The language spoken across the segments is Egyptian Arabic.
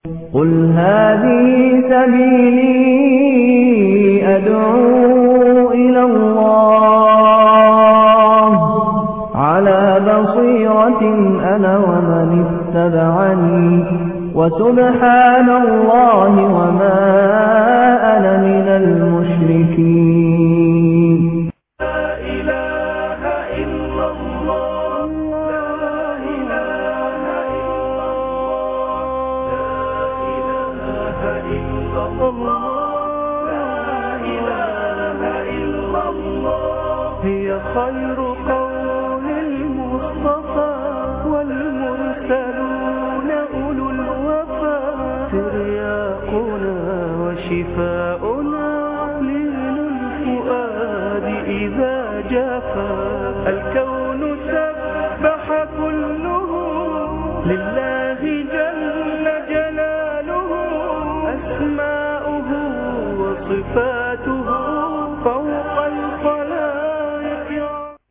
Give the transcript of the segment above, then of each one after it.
قل هذه سبيلي أدعو إلى الله على بصيرة أنا ومن اتبعني وسبحان الله وما أنا من المشركين لا إله إلا الله لا إله إلا الله لا إله إلا الله هي خير قول المصطفى والمرسلون أولو الوفا ترياقنا وشفاؤنا لين الفؤاد إذا جفا الكون سبح كله لله جل جلاله أسماؤه وصفاته فوق الخلائق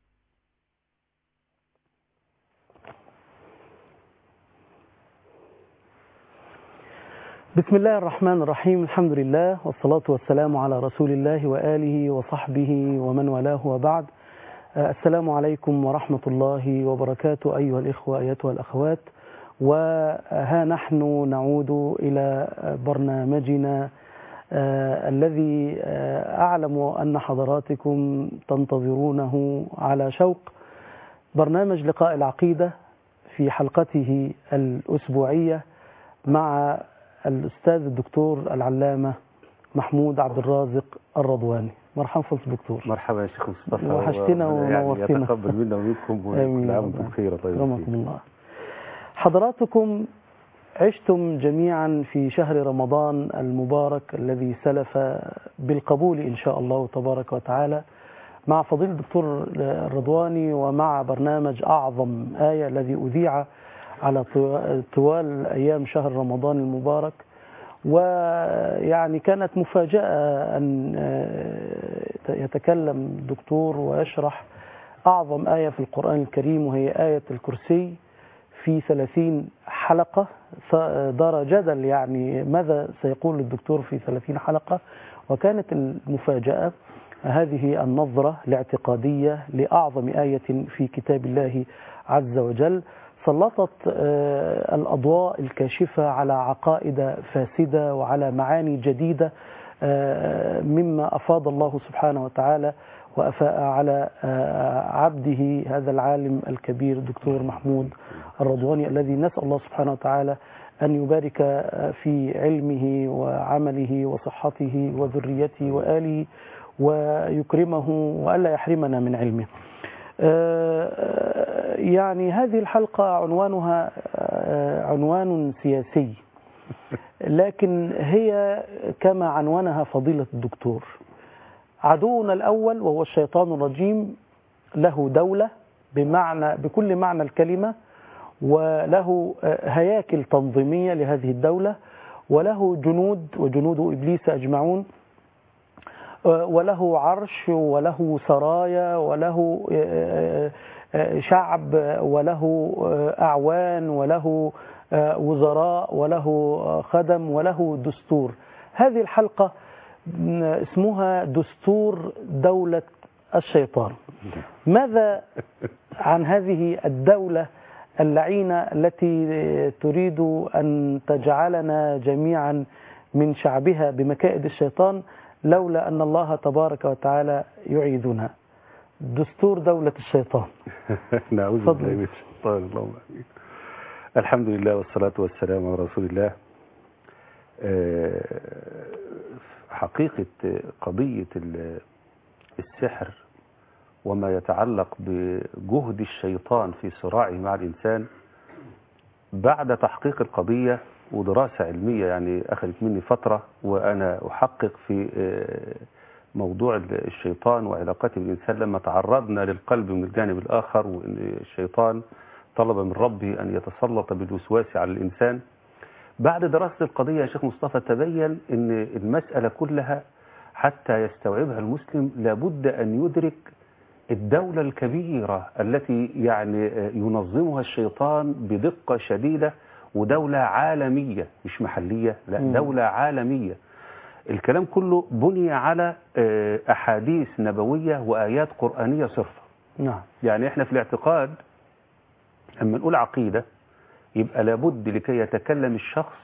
بسم الله الرحمن الرحيم الحمد لله والصلاة والسلام على رسول الله وآله وصحبه ومن والاه وبعد آه، السلام عليكم ورحمة الله وبركاته أيها الإخوة أيتها الأخوات وها نحن نعود إلى برنامجنا آه، الذي آه، أعلم أن حضراتكم تنتظرونه على شوق برنامج لقاء العقيدة في حلقته الأسبوعية مع الأستاذ الدكتور العلامة محمود عبد الرازق الرضواني مرحبا فضل دكتور مرحبا يا شيخ مصطفى وحشتنا وربنا يعني ونورتنا. يتقبل منا ومنكم آمين وكل يا عام رب. وانتم بخير طيب رحمكم الله حضراتكم عشتم جميعا في شهر رمضان المبارك الذي سلف بالقبول إن شاء الله تبارك وتعالى مع فضيلة الدكتور الرضواني ومع برنامج أعظم آية الذي أذيع على طو- طوال أيام شهر رمضان المبارك ويعني كانت مفاجأة أن آه، يتكلم الدكتور ويشرح أعظم آية في القرآن الكريم وهي آية الكرسي في ثلاثين حلقة دار جدل يعني ماذا سيقول الدكتور في ثلاثين حلقة وكانت المفاجأة هذه النظرة الاعتقادية لأعظم آية في كتاب الله عز وجل سلطت آه، الأضواء الكاشفة على عقائد فاسدة وعلى معاني جديدة آه، مما أفاض الله سبحانه وتعالى وأفاء على آه، عبده هذا العالم الكبير الدكتور محمود الرضواني الذي نسأل الله سبحانه وتعالى أن يبارك آه، في علمه وعمله وصحته وذريته وآله ويكرمه وألا يحرمنا من علمه آه، يعني هذه الحلقة عنوانها آه، عنوان سياسي لكن هي كما عنونها فضيلة الدكتور عدونا الأول وهو الشيطان الرجيم له دولة بمعنى بكل معنى الكلمة وله آه، هياكل تنظيمية لهذه الدولة وله جنود وجنود إبليس أجمعون وله عرش وله سرايا وله شعب وله أعوان وله وزراء وله خدم وله دستور هذه الحلقة اسمها دستور دولة الشيطان ماذا عن هذه الدولة اللعينة التي تريد أن تجعلنا جميعا من شعبها بمكائد الشيطان لولا أن الله تبارك وتعالى يعيذنا دستور دولة الشيطان نعوذ تفضل. بالله من الشيطان اللهم امين الحمد لله والصلاة والسلام على رسول الله آه، حقيقة قضية ال- السحر وما يتعلق بجهد الشيطان في صراعه مع الإنسان بعد تحقيق القضية ودراسة علمية يعني أخذت مني فترة وأنا أحقق في آه، موضوع الشيطان وعلاقته بالإنسان لما تعرضنا للقلب من الجانب الآخر وأن الشيطان طلب من ربه أن يتسلط بالوسواس على الإنسان بعد دراسة القضية يا شيخ مصطفى تبين أن المسألة كلها حتى يستوعبها المسلم لابد أن يدرك الدولة الكبيرة التي يعني ينظمها الشيطان بدقة شديدة ودولة عالمية مش محلية لا مم. دولة عالمية الكلام كله بني على آه، أحاديث نبوية وآيات قرآنية صرفة نعم يعني احنا في الاعتقاد لما نقول عقيدة يبقى لابد لكي يتكلم الشخص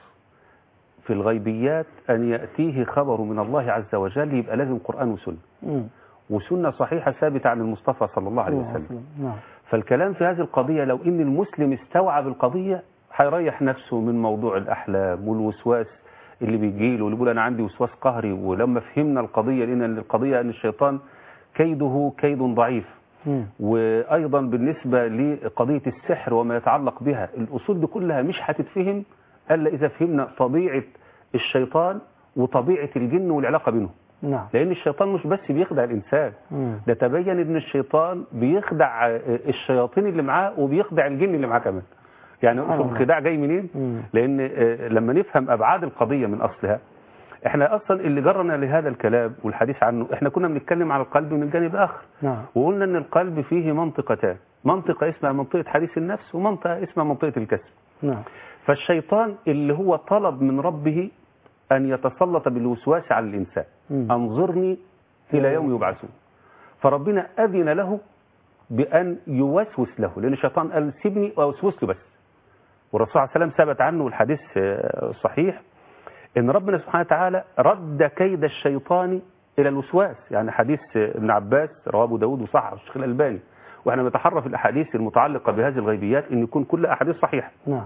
في الغيبيات أن يأتيه خبر من الله عز وجل يبقى لازم قرآن وسنة مم. وسنة صحيحة ثابتة عن المصطفى صلى الله عليه وسلم نعم فالكلام في هذه القضية لو إن المسلم استوعب القضية هيريح نفسه من موضوع الأحلام والوسواس اللي بيجي له واللي بيقول أنا عندي وسواس قهري ولما فهمنا القضية لأن القضية أن الشيطان كيده كيد ضعيف مم. وأيضا بالنسبة لقضية السحر وما يتعلق بها الأصول دي كلها مش هتتفهم إلا إذا فهمنا طبيعة الشيطان وطبيعة الجن والعلاقة بينهم نعم لأن الشيطان مش بس بيخدع الإنسان مم. ده تبين ان الشيطان بيخدع آه، الشياطين اللي معاه وبيخدع الجن اللي معاه كمان يعني سبحان شوف الله. الخداع جاي منين مم. لان آه، لما نفهم ابعاد القضيه من اصلها احنا اصلا اللي جرنا لهذا الكلام والحديث عنه احنا كنا بنتكلم على القلب من جانب اخر نعم وقلنا ان القلب فيه منطقتان منطقه اسمها منطقه حديث النفس ومنطقه اسمها منطقه الكسب نعم فالشيطان اللي هو طلب من ربه ان يتسلط بالوسواس على الانسان مم. انظرني الى يوم يبعثون فربنا اذن له بان يوسوس له لان الشيطان قال سيبني واوسوس له بس والرسول عليه السلام ثبت عنه الحديث آه، صحيح ان ربنا سبحانه وتعالى رد كيد الشيطان الى الوسواس يعني حديث آه، ابن عباس رواه ابو داود وصححه الشيخ الالباني واحنا بنتحرى في الاحاديث المتعلقه بهذه الغيبيات ان يكون كل احاديث صحيحه نعم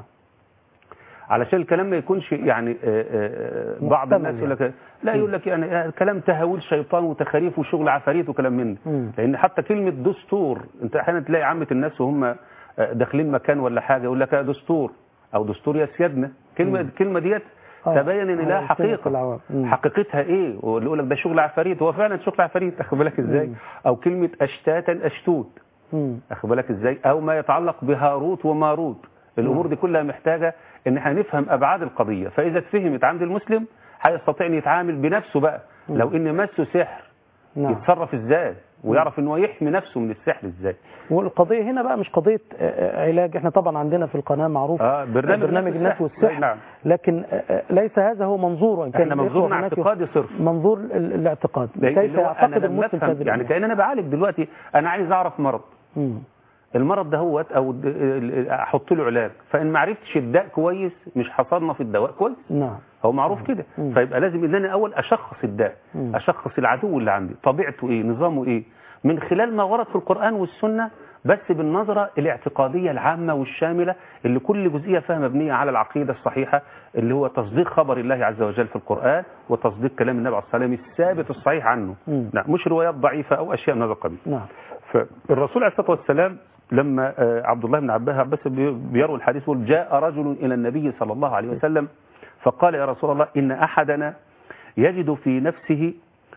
علشان الكلام ما يكونش يعني آه، آه، بعض محتمل الناس يقول لك لا يقول لك يعني آه، كلام تهاويل شيطان وتخاريف وشغل عفاريت وكلام من ده. مم. لان حتى كلمه دستور انت احيانا تلاقي عامه الناس وهم آه، داخلين مكان ولا حاجه يقول لك آه، دستور او دستور يا سيادنا كلمه الكلمه ديت آه. تبين ان آه، لها سنة حقيقه العوام. مم. حقيقتها ايه واللي يقول لك ده شغل عفاريت هو فعلا شغل عفاريت اخد بالك ازاي مم. او كلمه اشتاتا اشتوت مم. اخد بالك ازاي او ما يتعلق بهاروت وماروت الامور دي كلها محتاجه ان احنا نفهم ابعاد القضيه فاذا اتفهمت عند المسلم هيستطيع ان يتعامل بنفسه بقى لو ان مسه سحر نعم يتصرف ازاي ويعرف ان هو يحمي نفسه من السحر ازاي والقضية هنا بقى مش قضية آه، آه، علاج احنا طبعا عندنا في القناة معروف آه، برنامج برنامج الناس الناس والسحر. والسحر نعم. لكن آه، آه، ليس هذا هو منظوره إن كان احنا الإخوة منظورنا هناك اعتقادي صرف منظور ال- الاعتقاد لأن كيف اللي هو أنا يعتقد لما المسلم أفهم- في هذه يعني الأمور. كأن انا بعالج دلوقتي انا عايز اعرف مرض مم. المرض دهوت او د- ال- احط له علاج فان ما عرفتش الداء كويس مش هصنف الدواء كويس نعم هو معروف كده مم. فيبقى لازم ان انا اول اشخص الداء مم. اشخص العدو اللي عندي طبيعته ايه نظامه ايه من خلال ما ورد في القرآن والسنة بس بالنظرة الاعتقادية العامة والشاملة اللي كل جزئية فيها مبنية على العقيدة الصحيحة اللي هو تصديق خبر الله عز وجل في القرآن وتصديق كلام النبي عليه الصلاة والسلام الثابت الصحيح عنه مم. لا مش روايات ضعيفة أو أشياء من هذا القبيل نعم فالرسول عليه الصلاة والسلام لما آه، عبد الله بن عباس عباس بي- بيروي الحديث يقول جاء رجل إلى النبي صلى الله عليه وسلم فقال يا رسول الله إن أحدنا يجد في نفسه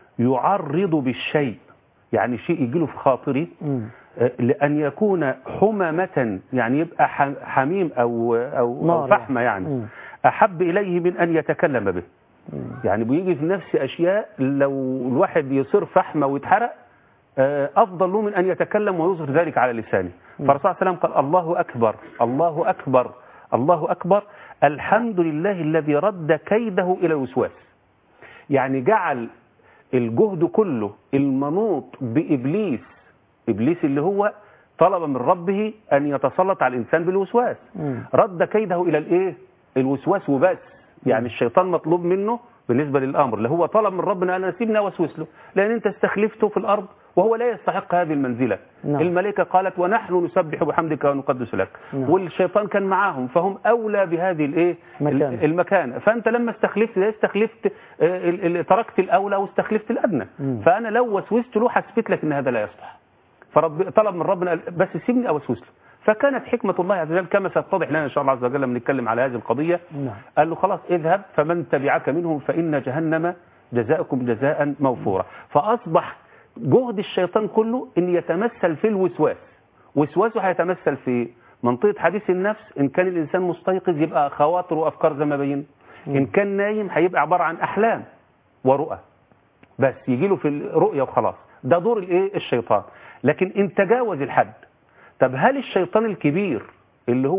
يعرض بالشيء يعني شيء يجيله في خاطري مم. آه، لأن يكون حممة يعني يبقى ح- حميم أو, أو, أو نار فحمة يعني. يعني مم. أحب إليه من أن يتكلم به مم. يعني بيجي في نفس أشياء لو الواحد يصير فحمة ويتحرق آه، أفضل له من أن يتكلم ويظهر ذلك على لسانه فالرسول صلى الله عليه وسلم قال الله أكبر الله أكبر الله أكبر الحمد لله الذي رد كيده إلى الوسواس يعني جعل الجهد كله المنوط بإبليس إبليس اللي هو طلب من ربه أن يتسلط على الإنسان بالوسواس مم. رد كيده إلى الإيه الوسواس وبس يعني الشيطان مطلوب منه بالنسبة للأمر اللي هو طلب من ربنا أن سيبني أوسوس له لأن أنت استخلفته في الأرض وهو لا يستحق هذه المنزلة نعم. الملائكة قالت ونحن نسبح بحمدك ونقدس لك نعم. والشيطان كان معاهم فهم أولى بهذه الإيه مكانة. المكانة فأنت لما استخلفت ده استخلفت آه، ال- ال- تركت الأولى واستخلفت الأدنى مم. فأنا لو وسوست له حسبت لك إن هذا لا يصلح فرب طلب من ربنا قال بس سيبني أوسوس له فكانت حكمة الله عز وجل كما ستتضح لنا إن شاء الله عز وجل لما نتكلم على هذه القضية نعم قال له خلاص اذهب فمن تبعك منهم فإن جهنم جزاؤكم جزاء موفورا فأصبح جهد الشيطان كله ان يتمثل في الوسواس وسواسه هيتمثل في منطقة حديث النفس ان كان الانسان مستيقظ يبقى خواطر وافكار زي ما بين ان كان نايم هيبقى عبارة عن احلام ورؤى بس يجي له في الرؤية وخلاص ده دور الايه الشيطان لكن ان تجاوز الحد طب هل الشيطان الكبير اللي هو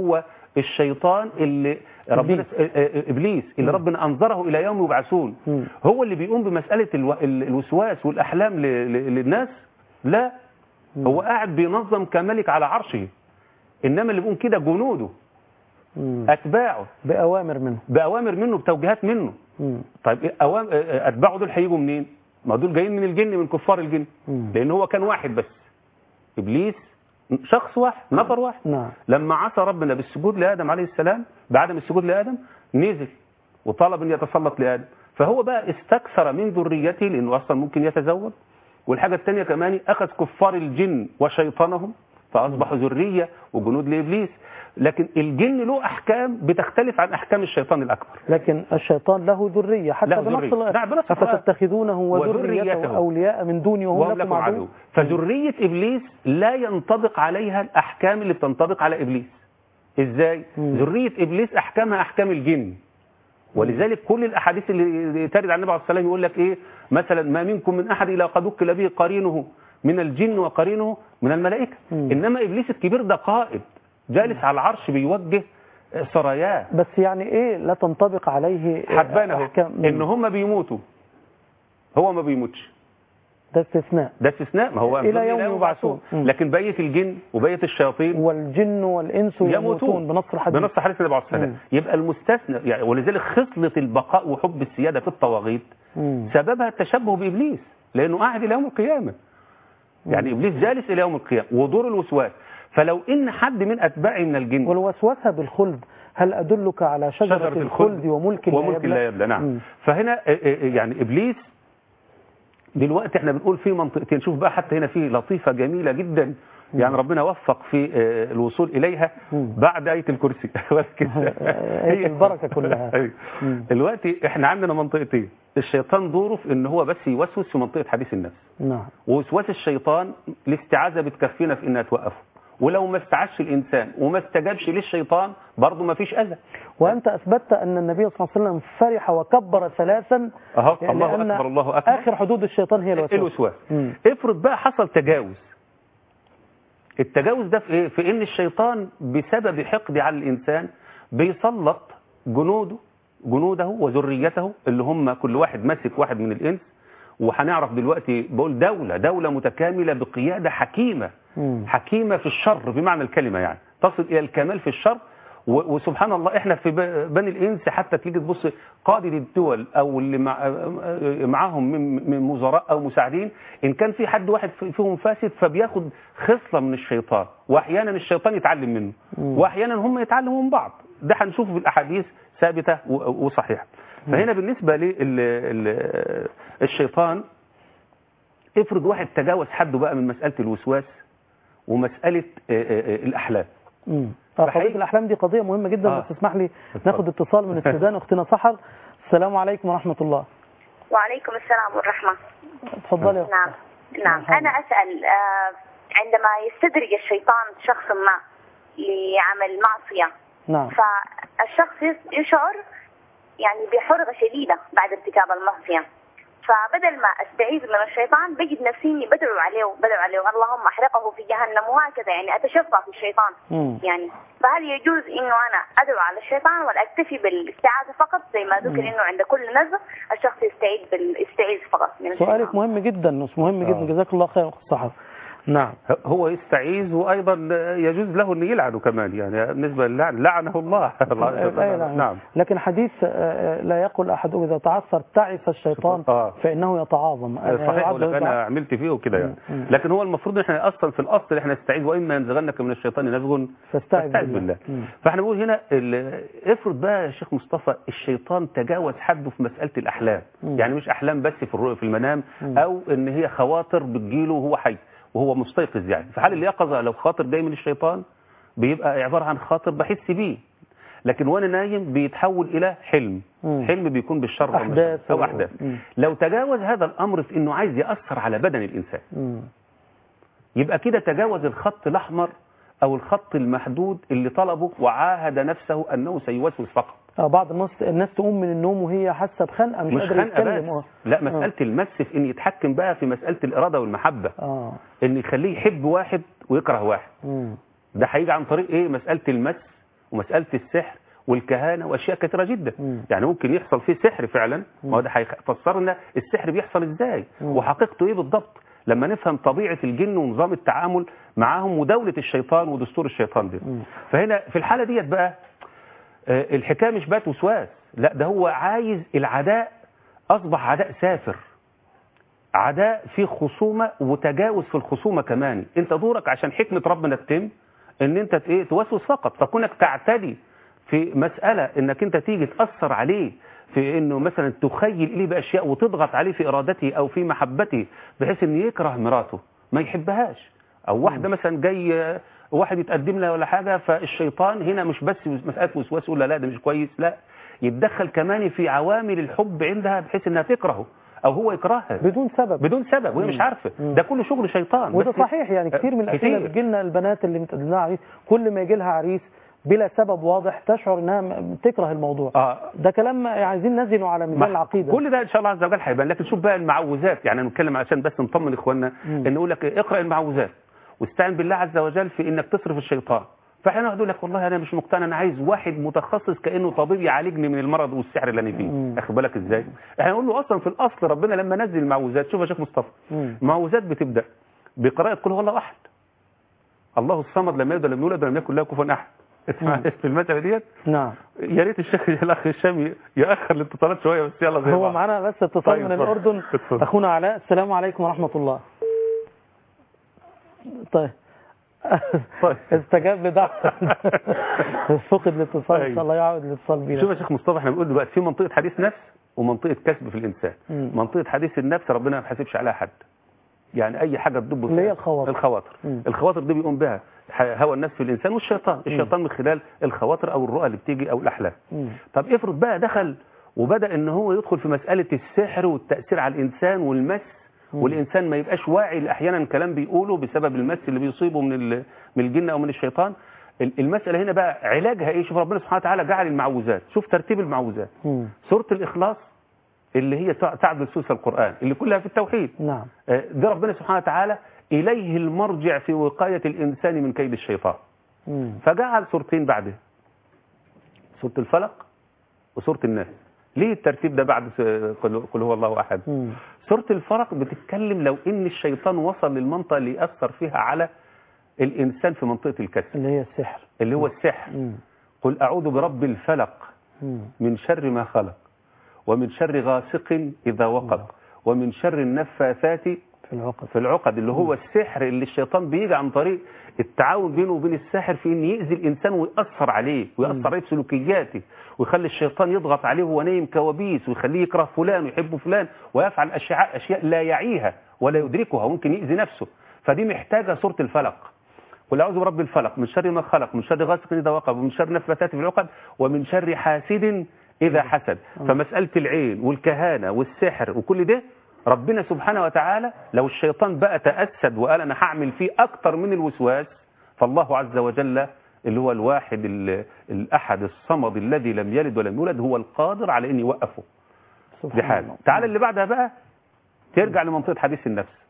الشيطان اللي ربنا إبليس. آه، آه، ابليس اللي مم. ربنا انظره الى يوم يبعثون مم. هو اللي بيقوم بمساله الو... ال- الوسواس والاحلام ل... ل... للناس لا هو قاعد بينظم كملك على عرشه انما اللي بيقوم كده جنوده مم. اتباعه بأوامر منه باوامر منه بتوجيهات منه مم. طيب إيه أوام... آه، آه، اتباعه دول هيجوا منين ما دول جايين من الجن من كفار الجن مم. لان هو كان واحد بس ابليس شخص واحد نفر واحد نعم لما عصى ربنا بالسجود لادم عليه السلام بعدم السجود لادم نزل وطلب ان يتسلط لادم فهو بقى استكثر من ذريته لانه اصلا ممكن يتزوج والحاجه الثانيه كمان اخذ كفار الجن وشيطانهم فاصبحوا ذريه وجنود لابليس لكن الجن له احكام بتختلف عن احكام الشيطان الاكبر لكن الشيطان له ذرية حتى له بنص ذرية. الآية نعم، بنص الآية. أفتتخذونه وذريته وذريته. أولياء من دوني وهم, وهم لكم عدو فذريه ابليس لا ينطبق عليها الاحكام اللي بتنطبق على ابليس ازاي مم. ذريه ابليس احكامها احكام الجن ولذلك كل الاحاديث اللي ترد عن النبي عليه الصلاه والسلام يقول لك ايه مثلا ما منكم من احد الا قد وكل به قرينه من الجن وقرينه من الملائكه مم. انما ابليس الكبير ده قائد جالس على العرش بيوجه سراياه بس يعني إيه لا تنطبق عليه حبان اهو أحكام ان هم بيموتوا هو ما بيموتش ده استثناء ده استثناء ما هو إلى يوم يبعثون. مم. لكن بقيه الجن وبقيه الشياطين والجن والإنس يموتون يموتون بنص الحديث بنص حديث النبي عليه الصلاه والسلام مم. يبقى المستثنى يعني ولذلك خصله البقاء وحب السياده في الطواغيت مم. سببها التشبه بابليس لانه قاعد الى يوم القيامه يعني ابليس جالس الى يوم القيامه ودور الوسواس فلو ان حد من اتباعي من الجن والوسوسة بالخلد هل أدلك على شجرة, شجرة الخلد وملك لا وملك لا يبلى نعم مم. فهنا آه، آه، يعني ابليس دلوقتي احنا بنقول في منطقتين شوف بقى حتى هنا في لطيفه جميله جدا يعني ربنا وفق في آه، الوصول اليها مم. بعد ايه الكرسي ولكن آية البركة كلها. أيوة. مم. دلوقتي احنا عندنا منطقتين الشيطان دوره في ان هو بس يوسوس في منطقه حديث النفس نعم ووسواس الشيطان الاستعاذه بتكفينا في انها توقفه ولو ما استعادش الانسان وما استجابش للشيطان برضه ما فيش اذى وأنت أثبتت أن النبي صلى الله عليه وسلم فرح وكبر ثلاثا اهو يعني الله لأن اكبر الله اكبر آخر حدود الشيطان هي الوسوسة الوسواس مم. افرض بقى حصل تجاوز التجاوز ده في ايه في ان الشيطان بسبب حقده على الانسان بيسلط جنوده جنوده وذريته اللي هم كل واحد ماسك واحد من الانس وهنعرف دلوقتي بقول دولة دولة متكاملة بقيادة حكيمة مم. حكيمة في الشر بمعنى الكلمة يعني تصل إلى الكمال في الشر و- وسبحان الله احنا في ب- بني الانس حتى تيجي تبص قاده الدول او اللي مع معاهم من من وزراء او مساعدين ان كان في حد واحد في- فيهم فاسد فبياخد خصله من الشيطان واحيانا الشيطان يتعلم منه مم. واحيانا هم يتعلموا من بعض ده هنشوفه في الاحاديث ثابته و- وصحيحه فهنا بالنسبه للشيطان افرض واحد تجاوز حده بقى من مساله الوسواس ومساله آه، آه، آه، الاحلام مم. آه، فحقيقي- قضية الأحلام دي قضية مهمة جدا آه. بس اسمح لي اتفضل. ناخد اتصال من السودان أختنا سحر السلام عليكم ورحمة الله وعليكم السلام والرحمة اتفضلي يا أختنا. نعم نعم مرحبا. أنا أسأل آه، عندما يستدرج الشيطان شخص ما لعمل معصية نعم فالشخص يس- يشعر يعني بحرقة شديدة بعد ارتكاب المعصية فبدل ما استعيذ من الشيطان بجد نفسي اني بدعو عليه بدعو عليه اللهم احرقه في جهنم وهكذا يعني اتشفى في الشيطان مم. يعني فهل يجوز انه انا ادعو على الشيطان ولا اكتفي بالاستعاذة فقط زي ما ذكر انه عند كل نزغ الشخص يستعيذ بال... يستعيذ فقط من الشيطان سؤالك مهم جدا مهم جدا آه. جزاك الله خير أخت سحر نعم هو يستعيذ وايضا يجوز له ان يلعنه كمان يعني بالنسبه للعن لعنه الله الآية لا. نعم لكن حديث آه، آه، لا يقول أحد إذا تعثر تعس الشيطان آه. فإنه يتعاظم صحيح يعد- ولا انا عملت فيه وكده يعني مم. مم. لكن هو المفروض ان احنا اصلا في الاصل احنا نستعيذ واما ينزغنك من الشيطان نزغ فاستعذ فاستعذ بالله. بالله مم. فاحنا بنقول هنا ال- افرض بقى يا شيخ مصطفى الشيطان تجاوز حده في مساله الاحلام مم. يعني مش احلام بس في الرؤيا في المنام مم. او ان هي خواطر بتجيله وهو حي وهو مستيقظ يعني في حال اليقظه لو خاطر جاي من الشيطان بيبقى عباره عن خاطر بحس بيه لكن وانا نايم بيتحول الى حلم مم. حلم بيكون بالشر أو أحداث بالشر او أو- احداث مم. لو تجاوز هذا الامر في انه عايز ياثر على بدن الانسان مم. يبقى كده تجاوز الخط الأحمر أو الخط المحدود اللي طلبه وعاهد نفسه أنه سيوسوس فقط آه، بعض الناس الناس تقوم من النوم وهي حاسة بخنقة مش, مش قادرة خنقة يتكلم بس آه. لا مسألة المس في إن يتحكم بقى في مسألة الإرادة والمحبة اه إن يخليه يحب واحد ويكره واحد مم. ده هيجي عن طريق إيه مسألة المس ومساله السحر والكهانه واشياء كثيره جدا مم. يعني ممكن يحصل فيه سحر فعلا ما هو ده هيفسر لنا السحر بيحصل ازاي مم. وحقيقته ايه بالضبط لما نفهم طبيعه الجن ونظام التعامل معاهم ودوله الشيطان ودستور الشيطان ده مم. فهنا في الحاله ديت بقى آه، الحكايه مش بقت وسواس لا ده هو عايز العداء اصبح عداء سافر عداء فيه خصومه وتجاوز في الخصومه كمان انت دورك عشان حكمه ربنا تتم ان انت ت- ايه توسوس فقط فكونك تعتدي في مساله انك انت تيجي تاثر عليه في انه مثلا تخيل اليه باشياء وتضغط عليه في ارادته او في محبته بحيث انه يكره مراته ما يحبهاش او واحده مثلا جاي آه، واحد يتقدم لها ولا حاجه فالشيطان هنا مش بس مساله وسواس يقول لها لا ده مش كويس لا يتدخل كمان في عوامل الحب عندها بحيث انها تكرهه او هو يكرهها بدون سبب بدون سبب وهي مم. مش عارفه مم. ده كله شغل شيطان وده بس- صحيح يعني كتير من الاسئله كتير. بتجي لنا البنات اللي متقدم لها عريس كل ما يجي لها عريس بلا سبب واضح تشعر انها م- تكره الموضوع اه ده كلام عايزين نزنه على ميزان ما- العقيده كل ده ان شاء الله عز وجل هيبان لكن شوف بقى المعوذات يعني نتكلم عشان بس نطمن اخواننا مم. ان يقول لك إيه، اقرا المعوذات واستعن بالله عز وجل في انك تصرف الشيطان فاحيانا واحد يقول لك والله انا مش مقتنع انا عايز واحد متخصص كانه طبيب يعالجني من المرض والسحر اللي انا فيه مم. اخد بالك ازاي احنا نقول له اصلا في الاصل ربنا لما نزل المعوذات شوف يا شيخ مصطفى مم. المعوذات بتبدا بقراءه قل هو الله احد الله الصمد لم يلد ولم يولد ولم يكن له كفوا احد اسمع مم. في المساله ديت نعم يا ريت الشيخ الاخ الشامي ياخر الاتصالات شويه بس يلا زي هو بعض. معانا بس اتصال طيب، من اتفضل. الاردن اتفضل. اخونا علاء السلام عليكم ورحمه الله طيب طيب. استجاب لدعوة فقد الاتصال ان أيوة. شاء الله يعود الاتصال بينا شوف يا شيخ مصطفى احنا بنقول دلوقتي في منطقه حديث نفس ومنطقه كسب في الانسان مم. منطقه حديث النفس ربنا ما بيحاسبش عليها حد يعني اي حاجه تدب اللي هي فيها. الخواطر. الخواطر مم. الخواطر دي بيقوم بها ح- هوى النفس في الانسان والشيطان الشيطان من خلال الخواطر او الرؤى اللي بتيجي او الاحلام مم. طب افرض بقى دخل وبدا ان هو يدخل في مساله السحر والتاثير على الانسان والمس مم. والانسان ما يبقاش واعي احيانا كلام بيقوله بسبب المس اللي بيصيبه من ال- من الجن او من الشيطان ال- المساله هنا بقى علاجها ايه شوف ربنا سبحانه وتعالى جعل المعوذات شوف ترتيب المعوذات مم. سوره الاخلاص اللي هي تع- تعدل ثلث القران اللي كلها في التوحيد نعم آه، ده ربنا سبحانه وتعالى اليه المرجع في وقايه الانسان من كيد الشيطان مم. فجعل سورتين بعده سورة الفلق وسورة الناس ليه الترتيب ده بعد س- قل قل هو الله أحد مم. سورة الفلق بتتكلم لو إن الشيطان وصل للمنطقة اللي يأثر فيها على الإنسان في منطقة الكسر اللي هي السحر اللي هو السحر مم. قل أعوذ برب الفلق مم. من شر ما خلق ومن شر غاسق إذا وقب ومن شر النفاثات في العقد في العقد اللي هو السحر اللي الشيطان بيجي عن طريق التعاون بينه وبين الساحر في ان يأذي الانسان ويأثر عليه ويأثر عليه في سلوكياته ويخلي الشيطان يضغط عليه وهو نايم كوابيس ويخليه يكره فلان ويحب فلان ويفعل اشياء اشياء لا يعيها ولا يدركها وممكن يأذي نفسه فدي محتاجه سوره الفلق قل اعوذ برب الفلق من شر ما خلق من شر غاسق اذا وقب ومن شر نفاثات في العقد ومن شر حاسد اذا حسد فمساله العين والكهانه والسحر وكل ده ربنا سبحانه وتعالى لو الشيطان بقى تأسد وقال أنا هعمل فيه أكتر من الوسواس فالله عز وجل اللي هو الواحد ال- الأحد الصمد الذي لم يلد ولم يولد هو القادر على أن يوقفه دي سبحان حاجة الله. تعال اللي بعدها بقى ترجع لمنطقة حديث النفس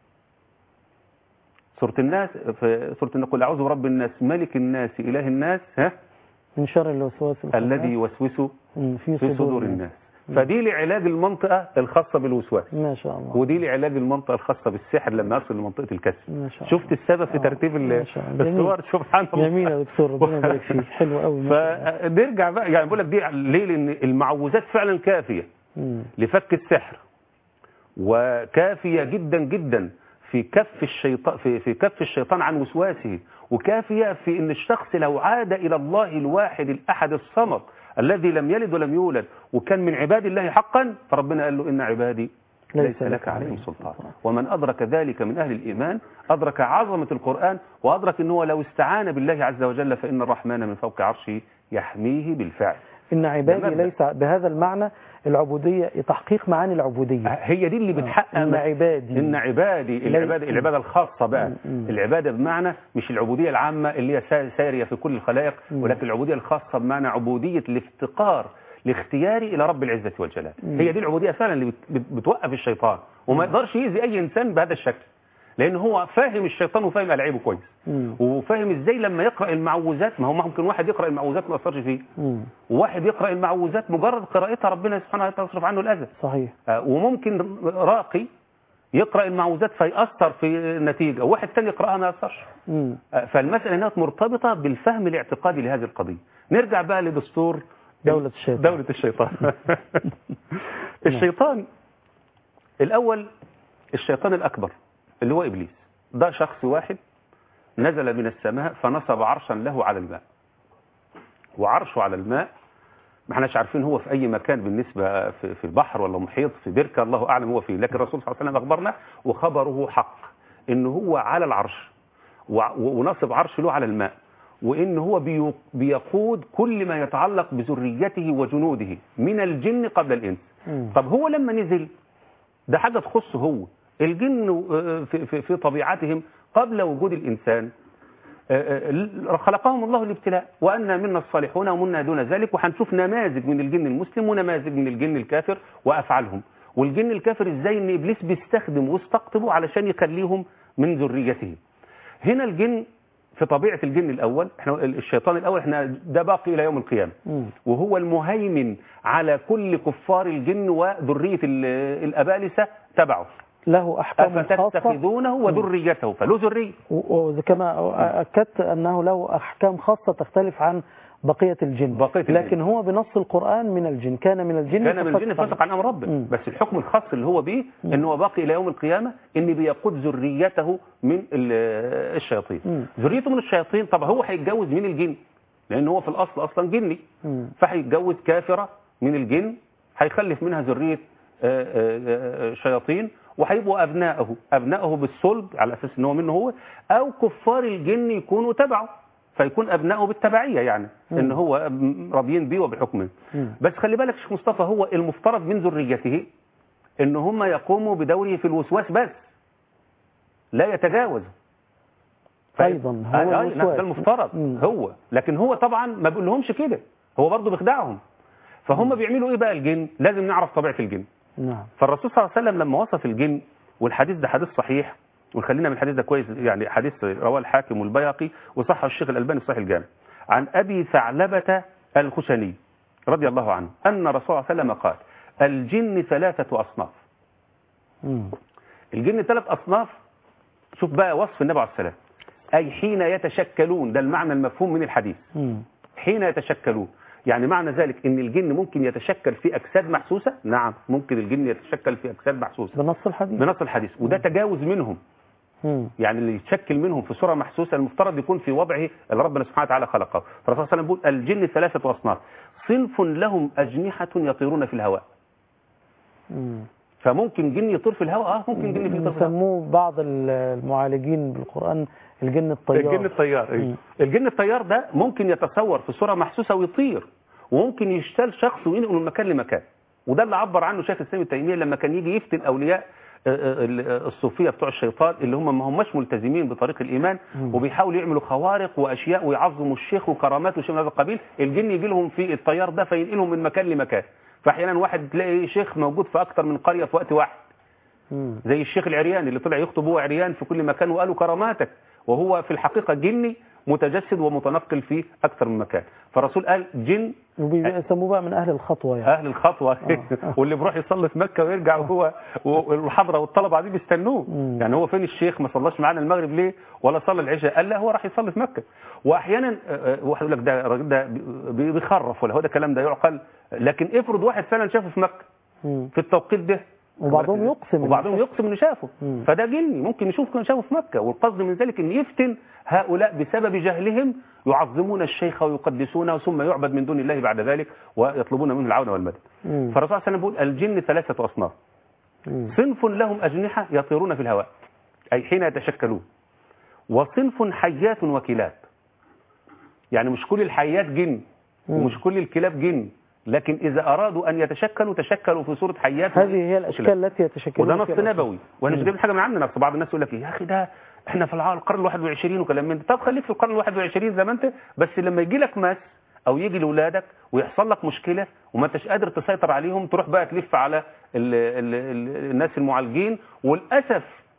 سورة الناس في سورة الناس قل أعوذ برب الناس ملك الناس إله الناس ها من شر الوسواس الخناس. الذي يوسوس مم. في في صدور الناس فدي لعلاج المنطقة الخاصة بالوسواس ما شاء الله ودي لعلاج المنطقة الخاصة بالسحر لما يصل لمنطقة الكسر ما شاء الله شفت السبب في آه. ترتيب ال- ما شاء الله. جميل. الصور سبحان الله جميل يا دكتور ربنا يبارك فيك حلو قوي ما شاء الله. فنرجع بقى يعني بقول لك دي ليه لان المعوذات فعلا كافيه مم. لفك السحر وكافيه جدا جدا في كف الشيطان في, في كف الشيطان عن وسواسه وكافيه في ان الشخص لو عاد الى الله الواحد الاحد الصمد الذي لم يلد ولم يولد وكان من عباد الله حقا فربنا قال له ان عبادي ليس لك عليهم سلطان ومن أدرك ذلك من أهل الإيمان أدرك عظمة القرآن وأدرك أنه لو استعان بالله عز وجل فإن الرحمن من فوق عرشه يحميه بالفعل إن عبادي مبدأ. ليس بهذا المعنى العبودية تحقيق معاني العبودية هي دي اللي بتحقق إن مس- عبادي إن عبادي العبادة, العبادة الخاصة بقى مم. مم. العبادة بمعنى مش العبودية العامة اللي هي سا- سارية في كل الخلائق مم. ولكن العبودية الخاصة بمعنى عبودية الافتقار لاختياري إلى رب العزة والجلال مم. هي دي العبودية فعلا اللي بت- بت- بتوقف الشيطان وما يقدرش يأذي أي إنسان بهذا الشكل لان هو فاهم الشيطان وفاهم العيبه كويس مم. وفاهم ازاي لما يقرا المعوذات ما هو ممكن واحد يقرا المعوذات ما ياثرش فيه مم. وواحد يقرا المعوذات مجرد قراءتها ربنا سبحانه وتعالى يصرف عنه الاذى صحيح آه، وممكن راقي يقرا المعوذات فيأثر في النتيجه وواحد تاني يقراها ما يأثرش مم. آه، فالمساله هنا مرتبطه بالفهم الاعتقادي لهذه القضيه نرجع بقى لدستور دولة الشيطان. دولة الشيطان الشيطان الأول الشيطان الأكبر اللي هو إبليس ده شخص واحد نزل من السماء فنصب عرشا له على الماء وعرشه على الماء ما احناش عارفين هو في أي مكان بالنسبة في, في بحر ولا محيط في بركة الله أعلم هو فيه لكن الرسول صلى الله عليه وسلم أخبرنا وخبره حق إن هو على العرش وع- ونصب عرش له على الماء وإن هو بيو- بيقود كل ما يتعلق بذريته وجنوده من الجن قبل الإنس مم. طب هو لما نزل ده حاجة تخصه هو الجن آه، في, في, في طبيعتهم قبل وجود الإنسان آه، آه، خلقهم الله الابتلاء وأن منا الصالحون ومنا دون ذلك وهنشوف نماذج من الجن المسلم ونماذج من الجن الكافر وأفعالهم والجن الكافر إزاي إن إبليس بيستخدم واستقطبه علشان يخليهم من ذريته هنا الجن في طبيعة الجن الأول احنا الشيطان الأول احنا ده باقي إلى يوم القيامة مم. وهو المهيمن على كل كفار الجن وذرية ال- الأبالسة تبعه له أحكام خاصة أفتتخذونه وذريته فله ذرية و- وكما أكدت أنه له أحكام خاصة تختلف عن بقية الجن بقية الجن. لكن هو بنص القرآن من الجن كان من الجن كان من الجن ففسق فسق عن امر ربه مم. بس الحكم الخاص اللي هو بيه ان هو باقي الى يوم القيامه ان بيقود ذريته من ال- الشياطين مم. ذريته من الشياطين طب هو هيتجوز من الجن لان هو في الاصل اصلا جني مم. فهيتجوز كافره من الجن هيخلف منها ذريه آه، آه، آه، شياطين وهيبقوا ابنائه ابنائه بالصلب على اساس ان هو منه هو او كفار الجن يكونوا تبعه فيكون ابنائه بالتبعيه يعني ان هو م- راضيين بيه وبحكمه مم. بس خلي بالك شيخ مصطفى هو المفترض من ذريته ان هم يقوموا بدوره في الوسواس بس لا يتجاوز أيضا هو آه، آه، الوسواس. نعم، ده المفترض مم. هو لكن هو طبعا ما بيقولهمش كده هو برضه بيخدعهم فهم بيعملوا ايه بقى الجن لازم نعرف طبيعه الجن نعم فالرسول صلى الله عليه وسلم لما وصف الجن والحديث ده حديث صحيح وخلينا من الحديث ده كويس يعني حديث رواه الحاكم والبيهقي وصححه الشيخ الألباني في صحيح الجامع عن أبي ثعلبة الخشني رضي الله عنه أن الرسول صلى الله عليه وسلم قال الجن ثلاثة أصناف مم. الجن ثلاث أصناف شوف بقى وصف النبي عليه السلام أي حين يتشكلون ده المعنى المفهوم من الحديث مم. حين يتشكلون يعني معنى ذلك ان الجن ممكن يتشكل في اجساد محسوسه نعم ممكن الجن يتشكل في اجساد محسوسه بنص الحديث بنص الحديث وده تجاوز منهم مم. يعني اللي يتشكل منهم في صوره محسوسه المفترض يكون في وضعه اللي ربنا سبحانه وتعالى خلقه فالرسول صلى الله عليه وسلم بيقول الجن ثلاثه اصناف صنف لهم اجنحه يطيرون في الهواء مم. فممكن جن يطير في الهواء اه ممكن جن يطير في الهواء يسموه بعض المعالجين بالقرآن الجن الطيار الجن الطيار مم. أيوة. الجن الطيار ده ممكن يتصور في صوره محسوسه ويطير وممكن يشتل شخص وينقل من مكان لمكان وده اللي عبر عنه شيخ الاسلام ابن تيميه لما كان يجي يفتن اولياء آه، آه، ال- الصوفيه بتوع الشيطان اللي هم ما هماش ملتزمين بطريق الايمان مم. وبيحاولوا يعملوا خوارق واشياء ويعظموا الشيخ وكرامات وشيء من هذا القبيل الجن يجي لهم في الطيار ده فينقلهم من مكان لمكان فاحيانا واحد تلاقي شيخ موجود في اكتر من قريه في وقت واحد مم. زي الشيخ العريان اللي طلع يخطب هو عريان في كل مكان وقالوا كراماتك وهو في الحقيقة جني متجسد ومتنقل في أكثر من مكان فالرسول قال جن وبيسموه بقى من أهل الخطوة يعني أهل الخطوة آه. واللي بيروح يصلي في مكة ويرجع وهو والحضرة والطلبة قاعدين بيستنوه مم. يعني هو فين الشيخ ما صلاش معانا المغرب ليه ولا صلى العشاء قال لا هو راح يصلي في مكة وأحيانا آه، آه، واحد يقول لك ده الراجل ده بي- بيخرف ولا هو ده كلام ده يعقل لكن افرض واحد فعلا شافه في مكة مم. في التوقيت ده وبعضهم يقسم إنه وبعضهم شافه. يقسم انه شافه مم. فده جني ممكن يشوف كان شافه في مكه والقصد من ذلك ان يفتن هؤلاء بسبب جهلهم يعظمون الشيخ ويقدسونه ثم يعبد من دون الله بعد ذلك ويطلبون منه العون والمدد مم. فالرسول صلى الله عليه وسلم بيقول الجن ثلاثه اصناف مم. صنف لهم اجنحه يطيرون في الهواء اي حين يتشكلون وصنف حيات وكلاب يعني مش كل الحيات جن مم. ومش كل الكلاب جن لكن اذا ارادوا ان يتشكلوا تشكلوا في صوره حيات هذه هي وكلاب. الأشكال التي يتشكلون وده نص فيها الأصناف. نبوي وانا مش مم. جايب حاجه من عندنا اصل بعض الناس يقول لك إيه، يا اخي ده احنا في الع- القرن ال 21 وكلام من ده طب خليك في القرن ال 21 زي ما انت بس لما يجي لك ماس او يجي لاولادك ويحصل لك مشكله وما انتش قادر تسيطر عليهم تروح بقى تلف على ال ال ال الناس المعالجين وللاسف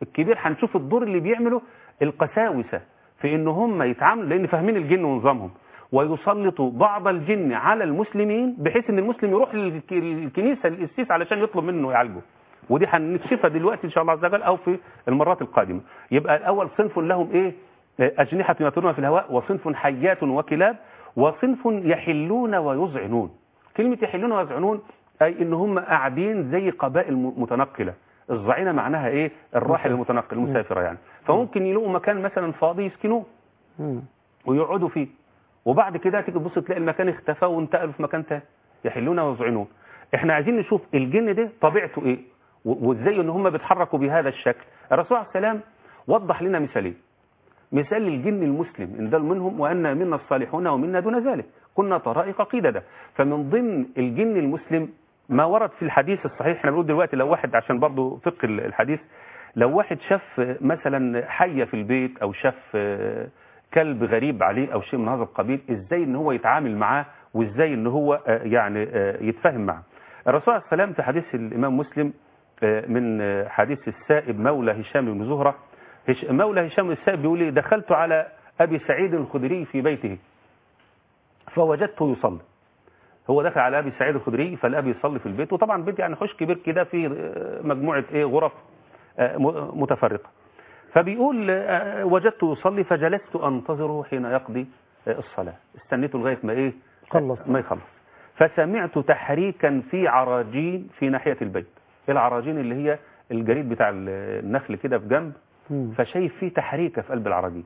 الكبير هنشوف الدور اللي بيعمله القساوسة في ان هم يتعاملوا لان فاهمين الجن ونظامهم ويسلطوا بعض الجن على المسلمين بحيث ان المسلم يروح للك- للكنيسة القسيس علشان يطلب منه يعالجه ودي هنكشفها دلوقتي ان شاء الله عز وجل او في المرات القادمة يبقى الاول صنف لهم ايه أجنحة يطيرون في الهواء وصنف حيات وكلاب وصنف يحلون ويذعنون كلمة يحلون ويذعنون أي إن هم قاعدين زي قبائل م- متنقلة الظعينة معناها إيه الراحل المتنقل المسافرة يعني فممكن يلاقوا مكان مثلا فاضي يسكنوه مم. ويقعدوا فيه وبعد كده تيجي تبص تلاقي المكان اختفى وانتقلوا في مكان تاني يحلون ويذعنون احنا عايزين نشوف الجن ده طبيعته ايه و- وازاي ان هم بيتحركوا بهذا الشكل الرسول عليه السلام وضح لنا مثالين مثال الجن المسلم ان دل منهم وان منا الصالحون ومنا دون ذلك كنا طرائق قيددا فمن ضمن الجن المسلم ما ورد في الحديث الصحيح احنا بنقول دلوقتي لو واحد عشان برضه فقه الحديث لو واحد شاف مثلا حية في البيت او شاف كلب غريب عليه او شيء من هذا القبيل ازاي ان هو يتعامل معاه وازاي ان هو آه، يعني آه، يتفاهم معاه الرسول عليه السلام في حديث الامام مسلم آه، من آه، حديث السائب مولى هشام بن زهرة هش- مولى هشام السائب بيقول لي دخلت على ابي سعيد الخدري في بيته فوجدته يصلي هو دخل على ابي سعيد الخدري فالابي يصلي في البيت وطبعا بيت يعني حوش كبير كده فيه آه، مجموعه ايه غرف آه، م- متفرقه فبيقول آه، وجدته يصلي فجلست انتظره حين يقضي آه، الصلاه استنيته لغايه ما ايه خلص. ما يخلص فسمعت تحريكا في عراجين في ناحيه البيت العراجين اللي هي الجريد بتاع النخل كده في جنب مم. فشايف فيه تحريكه في قلب العراجين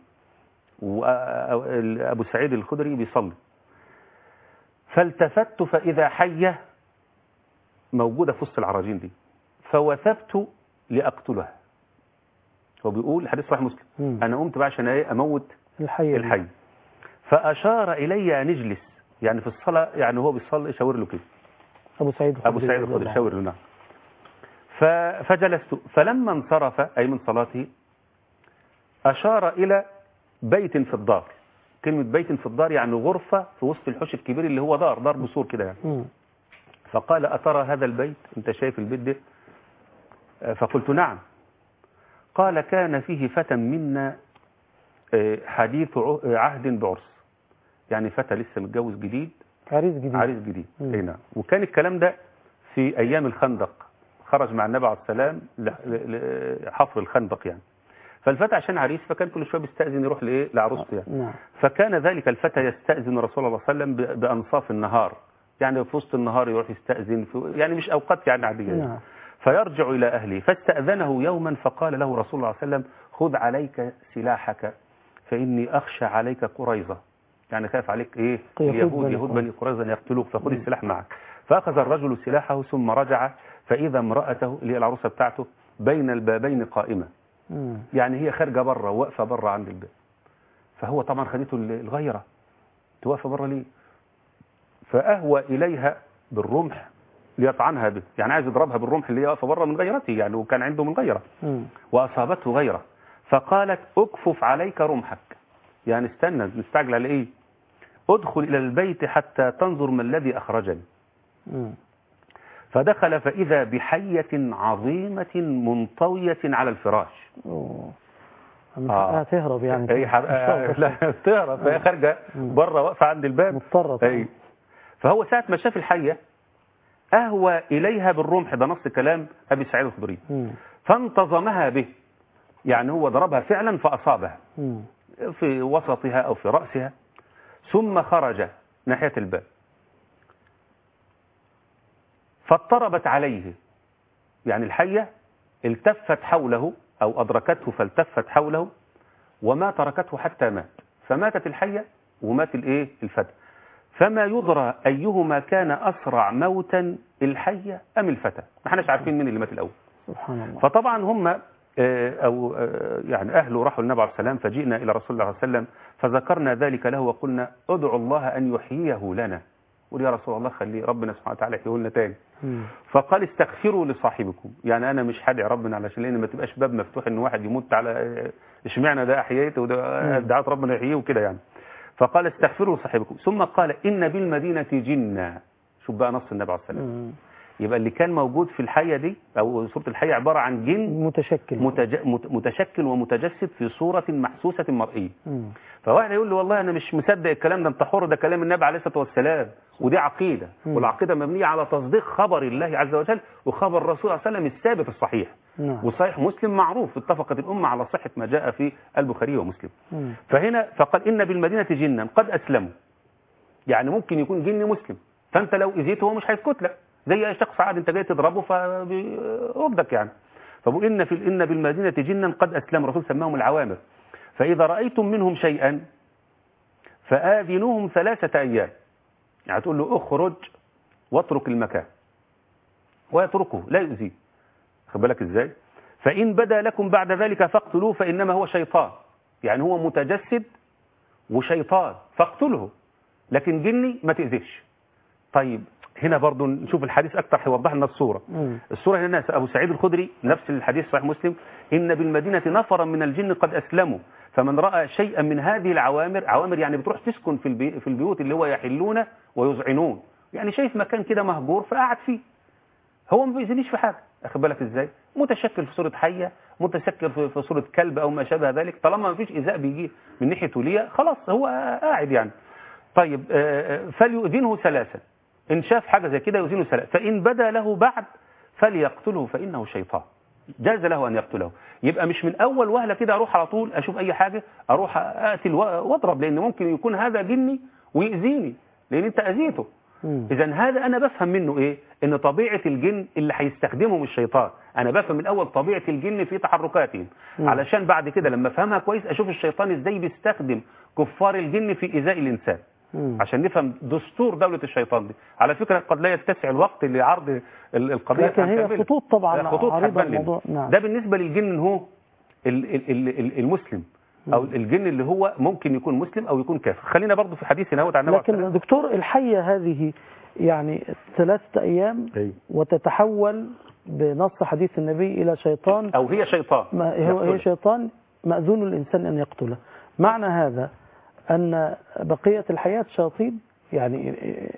وابو سعيد الخدري بيصلي فالتفت فاذا حيه موجوده في وسط العراجين دي فوثبت لاقتلها هو بيقول الحديث صحيح مسلم مم. انا قمت بقى عشان ايه اموت الحي دي. الحي فاشار الي ان نجلس يعني في الصلاه يعني هو بيصلي يشاور له كده ابو سعيد ابو سعيد رضي الخدري الله شاور له نعم ف- فجلست فلما انصرف اي من صلاته اشار الى بيت في الدار كلمه بيت في الدار يعني غرفه في وسط الحوش الكبير اللي هو دار دار بسور كده يعني مم. فقال أترى هذا البيت أنت شايف البيت ده آه، فقلت نعم قال كان فيه فتى منا آه، حديث ع- عهد بعرس يعني فتى لسه متجوز جديد عريس جديد عريس جديد مم. اي نعم وكان الكلام ده في أيام الخندق خرج مع النبي عليه السلام ل- ل- لحفر الخندق يعني فالفتى عشان عريس فكان كل شويه بيستأذن يروح لإيه لعروسته يعني نعم فكان ذلك الفتى يستأذن رسول الله صلى الله عليه وسلم ب- بأنصاف النهار يعني في وسط النهار يروح يستأذن في يعني مش أوقات يعني عادية يعني. نعم فيرجع إلى أهله فاستأذنه يوما فقال له رسول الله صلى الله عليه وسلم خذ عليك سلاحك فإني أخشى عليك قريظة يعني خايف عليك إيه يهود اليهود بني يهود قريظة. بني قريظة يقتلوك فخذ السلاح معك فأخذ الرجل سلاحه ثم رجع فإذا امرأته اللي هي العروسة بتاعته بين البابين قائمة مم. يعني هي خارجه بره واقفه بره عند الباب فهو طبعا خدته الغيره توقف بره ليه فاهوى اليها بالرمح ليطعنها به يعني عايز يضربها بالرمح اللي هي واقفه بره من غيرته يعني وكان عنده من غيره مم. واصابته غيره فقالت اكفف عليك رمحك يعني استنى نستعجل على ايه ادخل الى البيت حتى تنظر ما الذي اخرجني مم. فدخل فاذا بحيه عظيمه منطويه على الفراش أوه. آه. هتهرب يعني هي حر... آه، لا تهرب فهي خارجه بره واقفه عند الباب مضطرة اي فهو ساعه ما شاف الحيه اهوى اليها بالرمح ده نص كلام ابي سعيد الخدري مم. فانتظمها به يعني هو ضربها فعلا فاصابها مم. في وسطها او في راسها ثم خرج ناحيه الباب فاضطربت عليه يعني الحيه التفت حوله او ادركته فالتفت حوله وما تركته حتى مات فماتت الحيه ومات الايه الفتى فما يدرى ايهما كان اسرع موتا الحيه ام الفتى ما احناش عارفين مين اللي مات الاول سبحان الله فطبعا هم آه، او آه، يعني اهله راحوا للنبي عليه السلام فجئنا الى رسول الله صلى الله عليه وسلم فذكرنا ذلك له وقلنا ادعو الله ان يحييه لنا قل يا رسول الله خليه ربنا سبحانه وتعالى يحييه لنا تاني مم. فقال استغفروا لصاحبكم يعني انا مش هدعي ربنا علشان لان ما تبقاش باب مفتوح ان واحد يموت على آه، اشمعنى ده احييته وده دعاء ربنا يحييه وكده يعني فقال استغفروا لصاحبكم ثم قال ان بالمدينه جنة شوف بقى نص النبي عليه السلام مم. يبقى اللي كان موجود في الحية دي أو صورة الحية عبارة عن جن متشكل متج... مت- متشكل ومتجسد في صورة محسوسة مرئية مم. فواحد يقول له والله أنا مش مصدق الكلام ده أنت حر ده كلام النبي عليه الصلاة والسلام ودي عقيدة مم. والعقيدة مبنية على تصديق خبر الله عز وجل وخبر الرسول صلى الله عليه وسلم الثابت الصحيح نعم وصحيح مسلم معروف اتفقت الأمة على صحة ما جاء في البخاري ومسلم مم. فهنا فقال إن بالمدينة جنا قد أسلموا يعني ممكن يكون جن مسلم فأنت لو أذيته هو مش هيسكت لك زي أي شخص عادي أنت جاي تضربه فبيردك يعني فبقول إن في إن بالمدينة جنا قد أسلموا الرسول سماهم العوامر فإذا رأيتم منهم شيئا فآذنوهم ثلاثة أيام يعني تقول له اخرج واترك المكان ويتركه لا يؤذيه خد بالك ازاي فإن بدا لكم بعد ذلك فاقتلوه فإنما هو شيطان يعني هو متجسد وشيطان فاقتله لكن جني ما تأذيش طيب هنا برضو نشوف الحديث أكتر هيوضح لنا الصورة مم. الصورة هنا أبو سعيد الخدري نفس الحديث صحيح مسلم إن بالمدينة نفرا من الجن قد أسلموا فمن رأى شيئا من هذه العوامر عوامر يعني بتروح تسكن في البي في البيوت اللي هو يحلون ويذعنون يعني شايف مكان كده مهجور فقعد فيه هو ما بيأذينيش في حاجة أخد بالك إزاي متشكل في صورة حية متشكل في في صورة كلب أو ما شابه ذلك طالما ما فيش إيذاء بيجي من ناحية ولية خلاص هو قاعد يعني طيب آه، آه، فليؤذنه ثلاثا إن شاف حاجة زي كده يؤذنه ثلاثا فإن بدا له بعد فليقتله فإنه شيطان جاز له أن يقتله يبقى مش من أول وهلة كده أروح على طول أشوف أي حاجة أروح أقتل و- وأضرب لأن ممكن يكون هذا جني ويأذيني لأن أنت أذيته مم. إذا هذا أنا بفهم منه إيه؟ إن طبيعة الجن اللي هيستخدمهم الشيطان، أنا بفهم من أول طبيعة الجن في تحركاتهم، مم. علشان بعد كده لما أفهمها كويس أشوف الشيطان إزاي بيستخدم كفار الجن في إيذاء الإنسان، مم. عشان نفهم دستور دولة الشيطان دي، على فكرة قد لا يتسع الوقت لعرض ال- القضية لكن هي هنكملها. خطوط طبعا خطوط عريضة هتبان لنا. الموضوع نعم ده بالنسبة للجن هو ال- ال- ال- ال- المسلم أو الجن اللي هو ممكن يكون مسلم أو يكون كافر، خلينا برضو في حديث نهوت عن النبي عليه لكن دكتور الحية هذه يعني ثلاثة أيام أيوة. وتتحول بنص حديث النبي إلى شيطان أو هي شيطان ما هو هي يقتله. شيطان مأذون الإنسان أن يقتله معنى هذا أن بقية الحياة شياطين يعني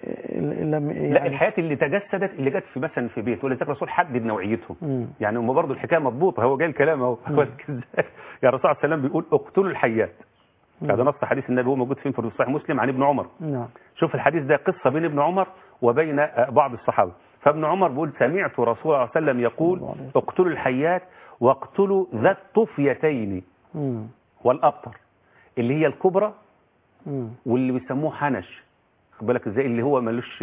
لم لا يعني الحياة اللي تجسدت اللي جت في مثلا في بيت ولذلك الرسول حدد نوعيتهم مم. يعني هم برضه الحكايه مضبوطه هو جاي الكلام اهو هو ازاي يا الرسول عليه السلام بيقول اقتلوا الحيات هذا نص حديث النبي هو موجود فين في صحيح مسلم عن ابن عمر نعم شوف الحديث ده قصه بين ابن عمر وبين آه، بعض الصحابه فابن عمر بيقول سمعت رسول الله صلى الله عليه وسلم يقول الله عليه وسلم. اقتلوا الحيات واقتلوا ذا الطفيتين مم. والابطر اللي هي الكبرى مم. واللي بيسموه حنش خد بالك ازاي اللي هو ملوش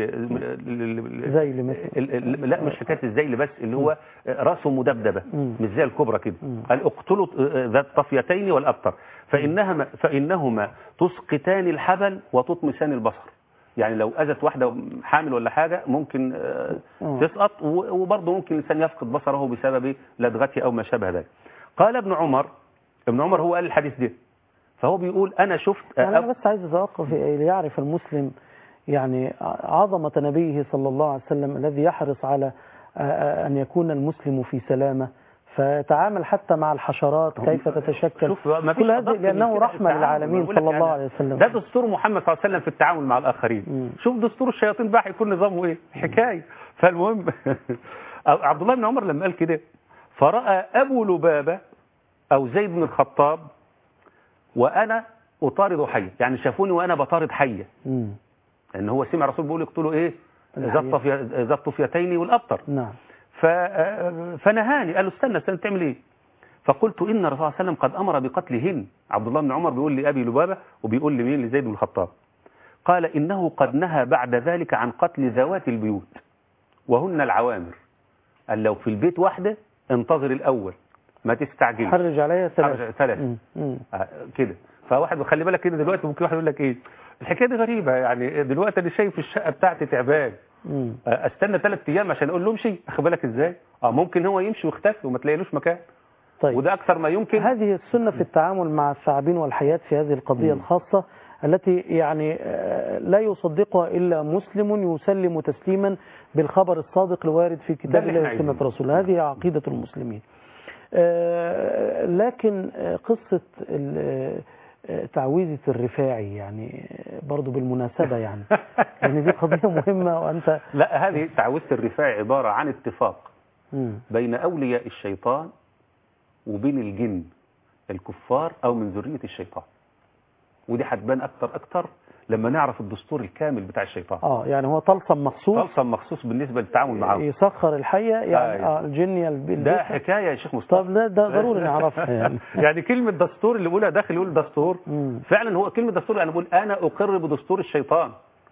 زي مثلا ال- ال- لا مش حكايه الزيل بس اللي هو راسه مدبدبه مم. مش زي الكبرى كده مم. قال اقتلوا ذات الطفيتين والابتر فانهما فانهما تسقطان الحبل وتطمسان البصر يعني لو اذت واحده حامل ولا حاجه ممكن آه، آه. تسقط و- وبرضه ممكن الانسان يفقد بصره بسبب لدغته او ما شابه ذلك قال ابن عمر ابن عمر هو قال الحديث ده فهو بيقول انا شفت يعني أنا أب- بس عايز أتوقف ليعرف المسلم يعني عظمة نبيه صلى الله عليه وسلم الذي يحرص على آه، أن يكون المسلم في سلامة فيتعامل حتى مع الحشرات كيف تتشكل شوف ما فيش كل هذه أدق من لأنه كده رحمة التعامل. للعالمين بقول لك صلى الله يعني عليه وسلم ده دستور محمد صلى الله عليه وسلم في التعامل مع الآخرين مم. شوف دستور الشياطين بقى هيكون نظامه ايه حكاية فالمهم عبد الله بن عمر لما قال كده فرأى أبو لبابة أو زيد بن الخطاب وأنا أطارد حية يعني شافوني وأنا بطارد حية مم. لأن هو سمع الرسول بيقول اقتلوا إيه الحية. ذات طفي- ذات طفيتين والأبتر نعم ف... فنهاني قال له استنى استنى تعمل ايه فقلت ان الرسول صلى الله عليه وسلم قد امر بقتلهن عبد الله بن عمر بيقول لابي لبابه وبيقول لمين لزيد بن الخطاب قال انه قد نهى بعد ذلك عن قتل ذوات البيوت وهن العوامر قال لو في البيت واحده انتظر الاول ما تستعجلش حرج عليها ثلاث حرج- ثلاث. مم. مم. آه، كده فواحد خلي بالك كده دلوقتي ممكن واحد يقول لك ايه الحكايه دي غريبه يعني دلوقتي انا شايف الشقه بتاعتي تعبان مم. استنى ثلاث ايام عشان اقول له امشي اخد بالك ازاي اه ممكن هو يمشي ويختفي وما تلاقيلوش مكان طيب وده اكثر ما يمكن هذه السنة في التعامل مع الثعابين والحياة في هذه القضية مم. الخاصة التي يعني آه، لا يصدقها إلا مسلم يسلم تسليما بالخبر الصادق الوارد في ده كتاب اللي الله احنا وسنة عايزينه. رسول الله هذه عقيدة المسلمين آه، لكن آه، قصة ال- آه، تعويذة الرفاعي يعني آه، برضو بالمناسبة يعني لأن دي قضية مهمة وأنت لا هذه تعويذة الرفاع عبارة عن اتفاق مم. بين أولياء الشيطان وبين الجن الكفار أو من ذرية الشيطان ودي هتبان أكتر أكتر لما نعرف الدستور الكامل بتاع الشيطان اه يعني هو طلسم مخصوص طلسم مخصوص بالنسبة للتعامل معه يسخر الحية يعني أيوة. اه الجن يلبس ده حكاية يا شيخ مصطفى طب ده, ده ضروري نعرفها يعني يعني كلمة دستور اللي بيقولها داخل يقول دستور مم. فعلا هو كلمة دستور يعني بقول أنا أقر بدستور الشيطان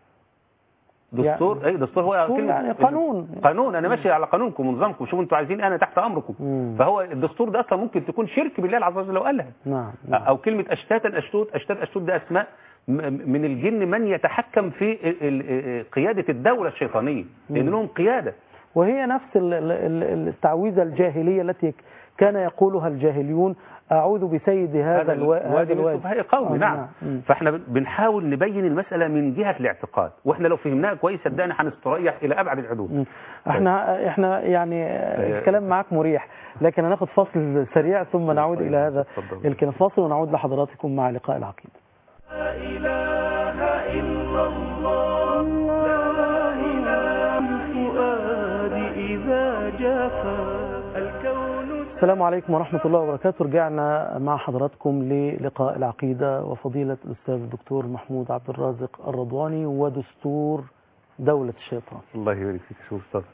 دستور يعني- أي دستور هو دستور كلمة يعني قانون. قانون أنا ماشي على قانونكم ونظامكم شوفوا أنتوا عايزين إيه، أنا تحت أمركم مم. فهو الدستور ده أصلا ممكن تكون شرك بالله عز وجل لو قالها نعم نعم. أو كلمة أشتاتا أشتوت أشتات أشتوت ده أسماء م- من الجن من يتحكم في ال- ال- قيادة الدولة الشيطانية لأن لهم قيادة وهي نفس ال- ال- ال- التعويذة الجاهلية التي كان يقولها الجاهليون أعوذ بسيد هذا الوا- هذا وادي الوادي السفهاء قومي آه، نعم مم. فاحنا بن- بنحاول نبين المسألة من جهة الاعتقاد واحنا لو فهمناها كويس صدقني هنستريح إلى أبعد الحدود مم. احنا احنا يعني آه، الكلام معاك مريح لكن هناخد فاصل سريع ثم نعود طيب، إلى هذا اتفضل. الكلام فاصل ونعود لحضراتكم مع لقاء العقيدة لا إله إلا الله لا إله الفؤاد إذا جفا الكون السلام عليكم ورحمة الله وبركاته رجعنا مع حضراتكم للقاء العقيدة وفضيلة الأستاذ الدكتور محمود عبد الرازق الرضواني ودستور دولة الشيطان الله يبارك فيك شوف صدق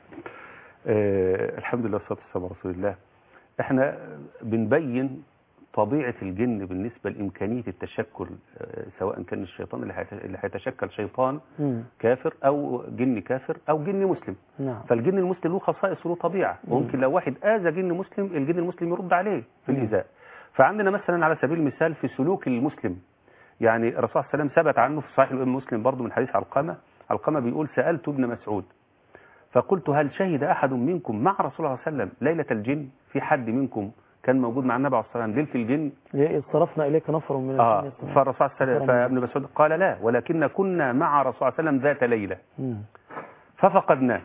آه الحمد لله والصلاة والسلام على رسول الله احنا بنبين طبيعة الجن بالنسبة لإمكانية التشكل آه سواء كان الشيطان اللي هيت- اللي هيتشكل شيطان مم. كافر أو جن كافر أو جن مسلم نعم فالجن المسلم له خصائص وله طبيعة ممكن لو واحد آذى جن مسلم الجن المسلم يرد عليه في مم. الإيذاء فعندنا مثلا على سبيل المثال في سلوك المسلم يعني الرسول صلى الله عليه وسلم ثبت عنه في صحيح الإمام مسلم برضه من حديث علقمة علقمة بيقول سألت ابن مسعود فقلت هل شهد أحد منكم مع رسول الله صلى الله عليه وسلم ليلة الجن في حد منكم كان موجود مع النبي عليه الصلاة والسلام ليلة الجن ليه إذ صرفنا إليك نفر من آه الجن يستمعون. فالرسول صلى الله عليه وسلم أكرم فابن مسعود قال لا ولكن كنا مع رسول الله صلى الله عليه وسلم ذات ليلة مم. ففقدناه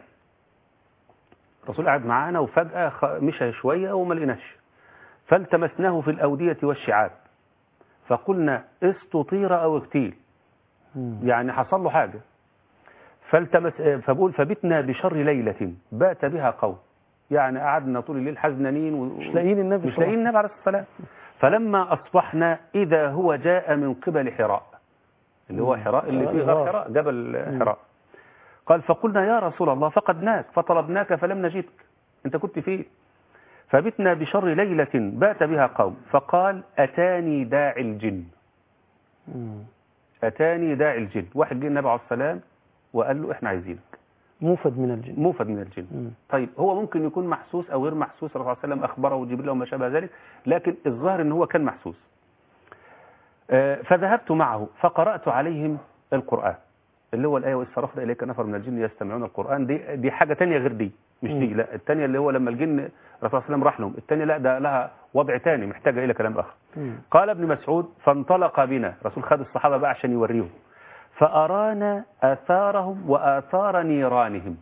الرسول قعد معانا وفجأة خ- مشى شوية وما لقيناش فالتمسناه في الأودية والشعاب فقلنا استطير أو اغتيل مم. يعني حصل له حاجة فالتمس فبقول فبتنا بشر ليلة بات بها قوم يعني قعدنا طول الليل حزنانين و... مش لاقيين النبي مش صلى الله لاقيين النبي عليه الصلاة والسلام فلما أصبحنا إذا هو جاء من قبل حراء اللي هو حراء اللي فيه غار حراء جبل حراء قال فقلنا يا رسول الله فقدناك فطلبناك فلم نجدك انت كنت فين فبتنا بشر ليلة بات بها قوم فقال أتاني داعي الجن مم. أتاني داعي الجن واحد جه النبي عليه السلام وقال له احنا عايزينك موفد من الجن موفد من الجن مم. طيب هو ممكن يكون محسوس او غير محسوس الرسول صلى الله عليه وسلم اخبره جبريل وما شابه ذلك لكن الظاهر ان هو كان محسوس آه، فذهبت معه فقرات عليهم القران اللي هو الايه واذ صرفنا اليك نفر من الجن يستمعون القران دي دي حاجه تانية غير دي مش دي مم. لا الثانيه اللي هو لما الجن الرسول صلى الله عليه وسلم راح لهم الثانيه لا ده لها وضع تاني محتاجه الى كلام اخر مم. قال ابن مسعود فانطلق بنا رسول خد الصحابه بقى عشان يوريهم فارانا اثارهم واثار نيرانهم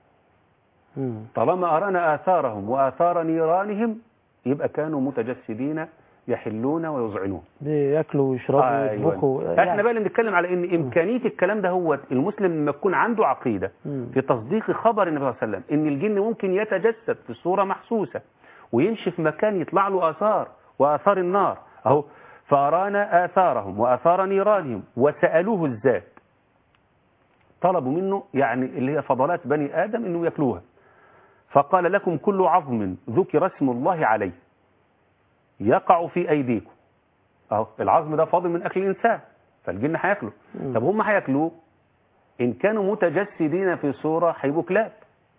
مم. طالما أرانا آثارهم وآثار نيرانهم يبقى كانوا متجسدين يحلون ويذعنون بياكلوا ويشربوا ويطبخوا احنا بقى اللي بنتكلم على ان امكانيه الكلام ده هو المسلم لما يكون عنده عقيده مم. في تصديق خبر النبي صلى الله عليه وسلم ان الجن ممكن يتجسد في صوره محسوسه ويمشي في مكان يطلع له اثار واثار النار اهو فارانا اثارهم واثار نيرانهم وسالوه الذات طلبوا منه يعني اللي هي فضلات بني ادم انه ياكلوها فقال لكم كل عظم ذكر اسم الله عليه يقع في ايديكم اهو العظم ده فاضل من اكل الانسان فالجن هياكله مم. طب هم هياكلوه ان كانوا متجسدين في صوره هيبقوا كلاب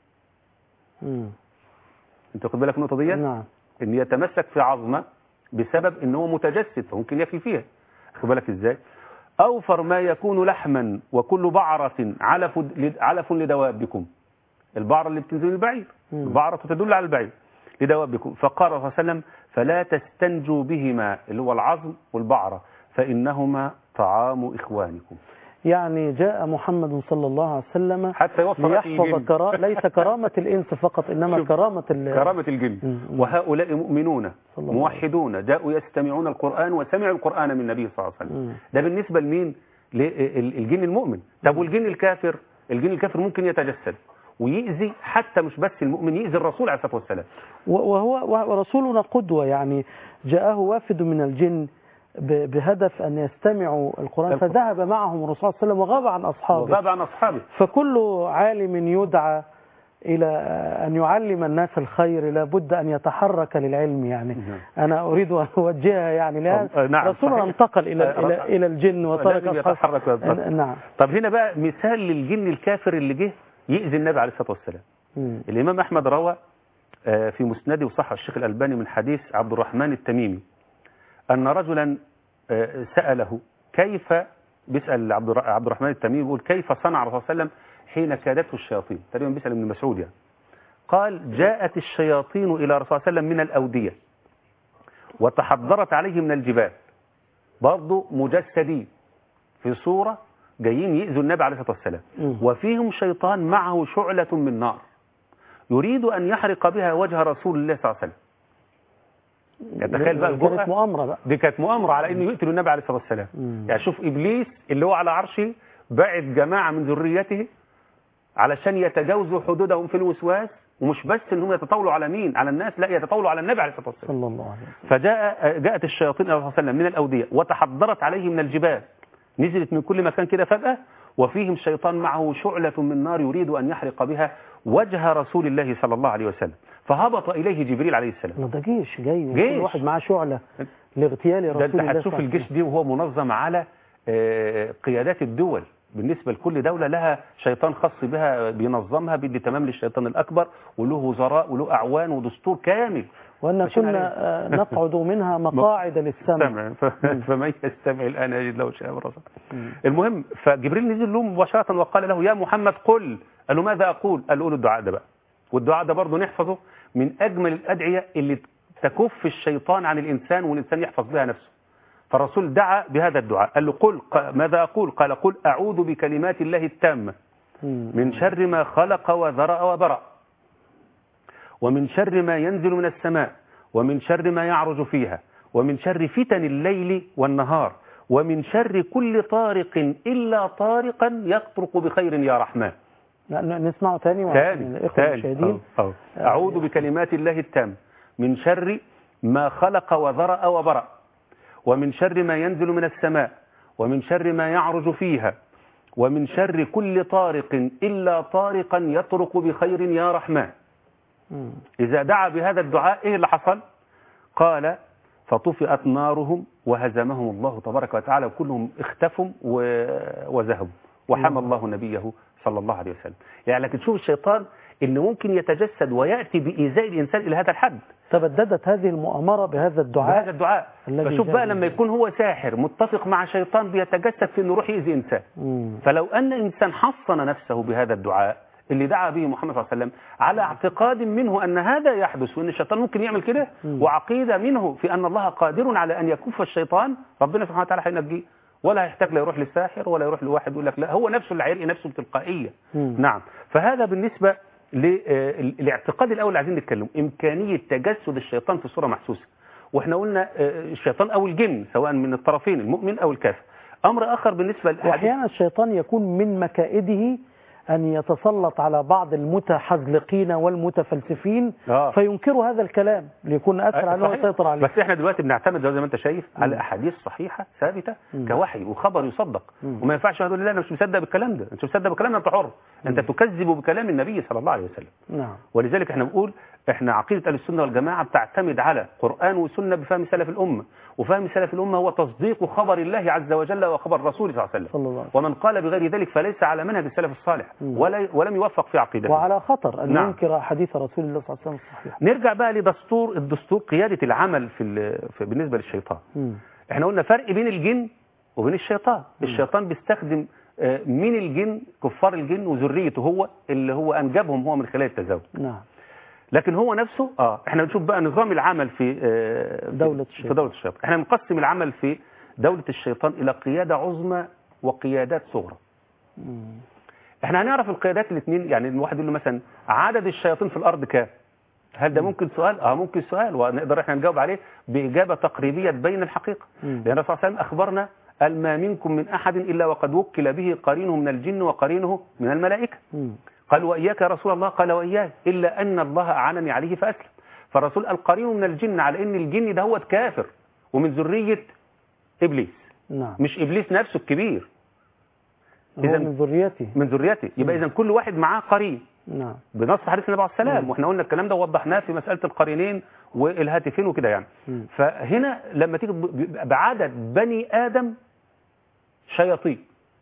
مم. انت واخد بالك من النقطه ديت نعم ان يتمسك في عظمه بسبب ان هو متجسد فممكن ياكل فيها واخد بالك ازاي اوفر ما يكون لحما وكل بعره علف علف لدوابكم البعره اللي بتنزل البعير مم. البعره تدل على البعير لدوابكم فقال صلى الله عليه وسلم فلا تستنجوا بهما اللي هو العظم والبعره فانهما طعام اخوانكم يعني جاء محمد صلى الله عليه وسلم حتى يوفر أي ليحفظ جن. كرا... ليس كرامة الإنس فقط إنما شوف، كرامة ال... كرامة الجن مم. وهؤلاء مؤمنون صلى الله عليه موحدون جاءوا يستمعون القرآن وسمعوا القرآن من النبي صلى الله عليه مم. وسلم ده بالنسبة لمين للجن المؤمن طب والجن الكافر الجن الكافر ممكن يتجسد ويأذي حتى مش بس المؤمن يأذي الرسول عليه الصلاة والسلام و- وهو ورسولنا قدوة يعني جاءه وافد من الجن ب- بهدف أن يستمعوا القرآن القرآن. فذهب معهم الرسول صلى الله عليه وسلم وغاب عن أصحابه وغاب عن أصحابه فكل عالم يدعى إلى أن يعلم الناس الخير لابد أن يتحرك للعلم يعني نعم. أنا أريد أن أوجهها يعني لها آه، نعم، رسولنا صحيح. انتقل إلى آه، إلى إلى الجن وترك لازم أصحابه. يتحرك ويتحرك. نعم طب هنا بقى مثال للجن الكافر اللي جه يأذي النبي عليه الصلاة والسلام مم. الإمام أحمد روى آه، في مسنده وصح الشيخ الألباني من حديث عبد الرحمن التميمي أن رجلا آه، سأله كيف بيسأل عبد الر- عبد الرحمن التميمي بيقول كيف صنع الرسول صلى الله عليه وسلم حين كادته الشياطين تقريبا بيسأل ابن مسعود يعني قال جاءت الشياطين إلى الرسول صلى الله عليه وسلم من الأودية وتحضرت عليه من الجبال برضه مجسدين في صورة جايين يأذوا النبي عليه الصلاة والسلام مم. وفيهم شيطان معه شعلة من نار يريد أن يحرق بها وجه رسول الله صلى الله عليه وسلم يعني تخيل بقى كانت الجرأة مؤامرة بقى دي كانت مؤامرة على انه يقتل النبي عليه الصلاة والسلام مم. يعني شوف ابليس اللي هو على عرشه بعت جماعة من ذريته علشان يتجاوزوا حدودهم في الوسواس ومش بس انهم يتطاولوا على مين على الناس لا يتطاولوا على النبي عليه الصلاة والسلام صلى الله عليه وسلم فجاء جاءت الشياطين الى الرسول صلى الله عليه وسلم من الاوديه وتحضرت عليه من الجبال نزلت من كل مكان كده فجاه وفيهم شيطان معه شعلة من نار يريد ان يحرق بها وجه رسول الله صلى الله عليه وسلم فهبط اليه جبريل عليه السلام الله ده جيش جاي جيش. كل واحد معاه شعلة لاغتيال ده رسول انت الله هتشوف صلى الله عليه الجيش دي وهو منظم على آه، قيادات الدول بالنسبة لكل دولة لها شيطان خاص بها بينظمها بيدي تمام للشيطان الأكبر وله وزراء وله أعوان ودستور كامل وأن ماشيين كنا عليه. آه، نقعد منها مقاعد للسمع سمع ف- فمن يستمع الآن يجد له شيئا رصد المهم فجبريل نزل له مباشرة وقال له يا محمد قل قال له ماذا أقول قال له قول الدعاء ده بقى والدعاء ده برضه نحفظه من أجمل الأدعية اللي تكف الشيطان عن الإنسان والإنسان يحفظ بها نفسه فالرسول دعا بهذا الدعاء قال له قل ق- ماذا أقول قال قل أعوذ بكلمات الله التامة مم. من شر ما خلق وذرأ وبرأ ومن شر ما ينزل من السماء ومن شر ما يعرج فيها ومن شر فتن الليل والنهار ومن شر كل طارق إلا طارقا يطرق بخير يا رحمن لا، ن- نسمعه تاني وعشان تاني الإخوة تاني المشاهدين أو أو. أعوذ بكلمات الله التام من شر ما خلق وذرأ وبرأ ومن شر ما ينزل من السماء ومن شر ما يعرج فيها ومن شر كل طارق إلا طارقا يطرق بخير يا رحمن مم. إذا دعا بهذا الدعاء إيه اللي حصل قال فطفئت نارهم وهزمهم الله تبارك وتعالى وكلهم اختفوا و- وذهبوا وحمى الله نبيه صلى الله عليه وسلم يعني لكن شوف الشيطان إنه ممكن يتجسد ويأتي بإيذاء الإنسان إلى هذا الحد تبددت هذه المؤامرة بهذا الدعاء بهذا الدعاء الذي فشوف جاء بقى به. لما يكون هو ساحر متفق مع شيطان بيتجسد في انه يروح يأذي إنسان مم. فلو أن إنسان حصن نفسه بهذا الدعاء اللي دعا به محمد صلى الله عليه وسلم على اعتقاد منه أن هذا يحدث وأن الشيطان ممكن يعمل كده مم. وعقيدة منه في أن الله قادر على أن يكف الشيطان ربنا سبحانه وتعالى هينجيه ولا هيحتاج لا يروح للساحر ولا يروح لواحد يقول لك لا هو نفسه اللي هيرقي نفسه بتلقائية مم. نعم فهذا بالنسبة للاعتقاد الأول اللي عايزين نتكلم إمكانية تجسد الشيطان في صورة محسوسة واحنا قلنا آه، الشيطان أو الجن سواء من الطرفين المؤمن أو الكافر أمر آخر بالنسبة للحديث وأحيانا الشيطان يكون من مكائده أن يتسلط على بعض المتحذلقين والمتفلسفين آه. فينكروا هذا الكلام ليكون أسهل عليه صحيح. ويسيطر عليه بس احنا دلوقتي بنعتمد زي ما انت شايف على احاديث صحيحه ثابته مم. كوحي وخبر يصدق مم. وما ينفعش واحد يقول لا انا مش مصدق بالكلام ده انت مش مصدق بالكلام ده انت حر انت تكذب بكلام النبي صلى الله عليه وسلم نعم ولذلك احنا بنقول احنا عقيده اهل السنه والجماعه بتعتمد على قران وسنه بفهم سلف الامه وفهم سلف الامه هو تصديق خبر الله عز وجل وخبر رسوله صلى الله عليه وسلم صلى الله عليه وسلم ومن قال بغير ذلك فليس على منهج السلف الصالح مم. ولا ولم يوفق في عقيدته وعلى خطر أن نعم. ينكر حديث رسول الله صلى الله عليه وسلم الصحيح نرجع بقى لدستور الدستور قياده العمل في, ال- في بالنسبه للشيطان مم. احنا قلنا فرق بين الجن وبين الشيطان الشيطان بيستخدم آه، من الجن كفار الجن وذريته هو اللي هو انجبهم هو من خلال التزاوج نعم لكن هو نفسه اه احنا بنشوف بقى نظام العمل في آه، في- دولة في الشيطان. دولة الشيطان احنا بنقسم العمل في دولة الشيطان الى قيادة عظمى وقيادات صغرى مم. احنا هنعرف القيادات الاثنين يعني الواحد يقول له مثلا عدد الشياطين في الارض كام هل ده ممكن سؤال اه ممكن سؤال ونقدر احنا نجاوب عليه باجابه تقريبيه تبين الحقيقه مم. لان الرسول صلى الله عليه وسلم اخبرنا قال ما منكم من احد الا وقد وكل به قرينه من الجن وقرينه من الملائكه مم. قال واياك يا رسول الله قال واياي الا ان الله اعانني عليه فاسلم فالرسول قال قرينه من الجن على ان الجن ده هو كافر ومن ذريه ابليس نعم مش ابليس نفسه الكبير هو إذا- من ذريته من ذريته يبقى اذا كل واحد معاه قرين نعم بنص حديث النبي عليه السلام مم. واحنا قلنا الكلام ده ووضحناه في مساله القرينين والهاتفين وكده يعني مم. فهنا لما تيجي ب- ب- بعدد بني ادم شياطين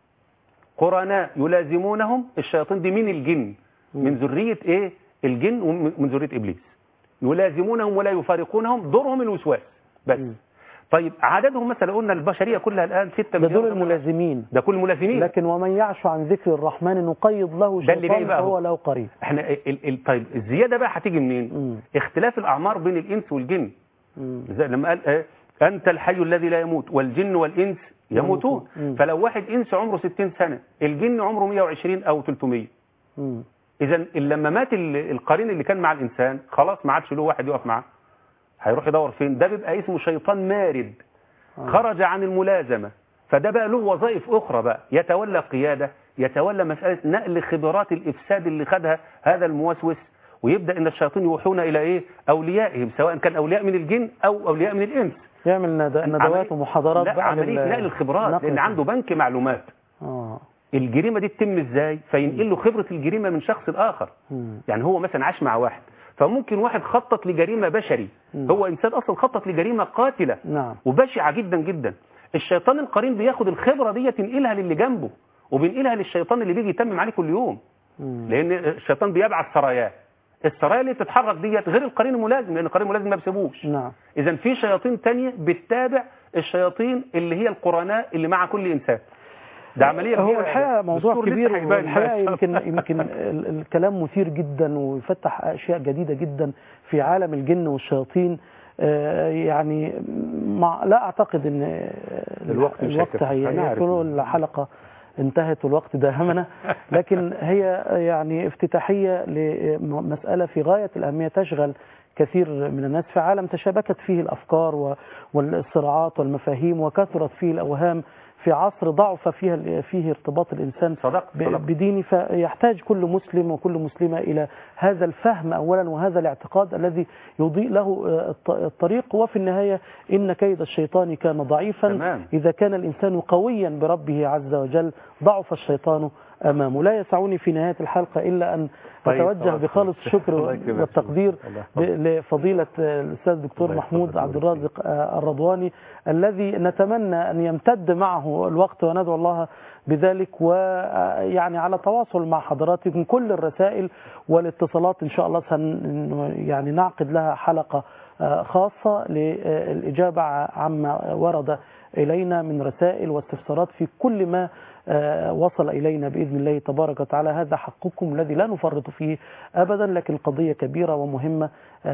قرناء يلازمونهم الشياطين دي من الجن من ذريه ايه الجن ومن ذريه ابليس يلازمونهم ولا يفارقونهم دورهم الوسواس بس مم. طيب عددهم مثلا قلنا البشريه كلها الان 6 ده مليار دول الملازمين ده كل الملازمين لكن ومن يعش عن ذكر الرحمن نقيض له ده اللي جاي شيطان بقى فهو هو. له قرين احنا ال ال طيب الزياده بقى هتيجي منين مم. اختلاف الاعمار بين الانس والجن مم. زي لما قال ايه انت الحي الذي لا يموت والجن والانس يموتون مم. فلو واحد انس عمره 60 سنه الجن عمره 120 او 300 مم. اذا لما مات ال- القرين اللي كان مع الانسان خلاص ما عادش له واحد يقف معاه هيروح يدور فين ده بيبقى اسمه شيطان مارد آه. خرج عن الملازمه فده بقى له وظائف اخرى بقى يتولى قياده يتولى مساله نقل خبرات الافساد اللي خدها هذا الموسوس ويبدا ان الشياطين يوحون الى ايه اوليائهم سواء كان اولياء من الجن او اولياء من الانس يعمل ند- ندوات عملية- ومحاضرات لا بقى عمليه لل- نقل الخبرات نقل لان عنده بنك معلومات اه الجريمه دي تتم ازاي فينقل له خبره الجريمه من شخص لاخر مم. يعني هو مثلا عاش مع واحد فممكن واحد خطط لجريمه بشري مم. هو انسان اصلا خطط لجريمه قاتله نعم وبشعه جدا جدا الشيطان القرين بياخد الخبره دي ينقلها للي جنبه وبينقلها للشيطان اللي بيجي يتمم عليه كل يوم مم. لان الشيطان بيبعث سراياه السرايا اللي بتتحرك ديت غير القرين الملازم لان القرين الملازم ما بيسيبوش نعم اذا في شياطين تانية بتتابع الشياطين اللي هي القرناء اللي مع كل انسان ده عمليه هو كبيرة. الحقيقه موضوع الدستور لسه كبير هيبان والحقيقه إن شاء يمكن الله. يمكن ال- الكلام مثير جدا ويفتح اشياء جديده جدا في عالم الجن والشياطين آه، يعني مع لا اعتقد ان آه، الوقت مش الوقت هيكفي. هي هنعرف. يكون الحلقه انتهت والوقت داهمنا لكن هي يعني افتتاحيه لمساله في غايه الاهميه تشغل كثير من الناس في عالم تشابكت فيه الافكار و- والصراعات والمفاهيم وكثرت فيه الاوهام في عصر ضعف فيها فيه ارتباط الانسان صدقت ب- صدقت. بدينه فيحتاج كل مسلم وكل مسلمة إلى هذا الفهم أولا وهذا الاعتقاد الذي يضيء له آه، الط- الطريق وفي النهاية إن كيد الشيطان كان ضعيفا تمام. إذا كان الإنسان قويا بربه عز وجل ضعف الشيطان أمامه لا يسعني في نهاية الحلقة إلا أن طيب، أتوجه خلاص. بخالص الشكر الله يكرمك. والتقدير الله ب- يحفظك. لفضيلة آه، الأستاذ الدكتور الله محمود يحفظك عبد ويبارك الرازق آه، الرضواني الذي نتمنى أن يمتد معه الوقت وندعو الله بذلك ويعني على تواصل مع حضراتكم كل الرسائل والاتصالات إن شاء الله سن يعني نعقد لها حلقة آه، خاصة للإجابة عما ورد إلينا من رسائل واستفسارات في كل ما آه، وصل إلينا بإذن الله تبارك وتعالى هذا حقكم الذي لا نفرط فيه أبدا لكن القضية كبيرة ومهمة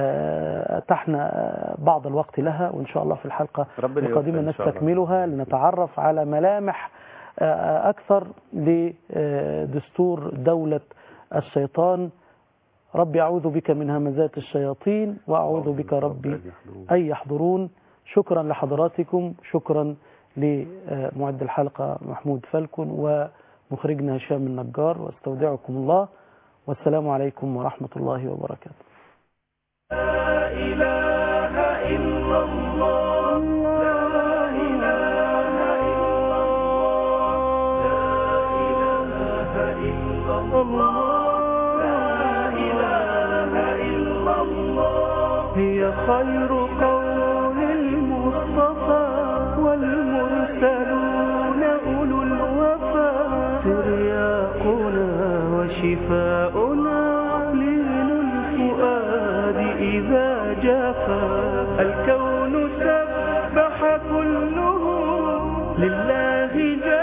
آه، أتحنا آه، بعض الوقت لها وإن شاء الله في الحلقة ربنا القادمة يوفقنا إن شاء الله. نستكملها لنتعرف على ملامح آه، أكثر لدستور دولة الشيطان ربي أعوذ بك من همزات الشياطين وأعوذ بك ربي أن يحضرون شكرا لحضراتكم شكرا لمعد الحلقة محمود فلكن ومخرجنا هشام النجار واستودعكم الله والسلام عليكم ورحمة الله وبركاته لا إله إلا الله لا إله إلا الله لا إله إلا الله هي خير قول المصطفى والمرسلون أولو الوفا ترياقنا وشفاؤنا لين الفؤاد إذا جفا الكون سبح كله لله جل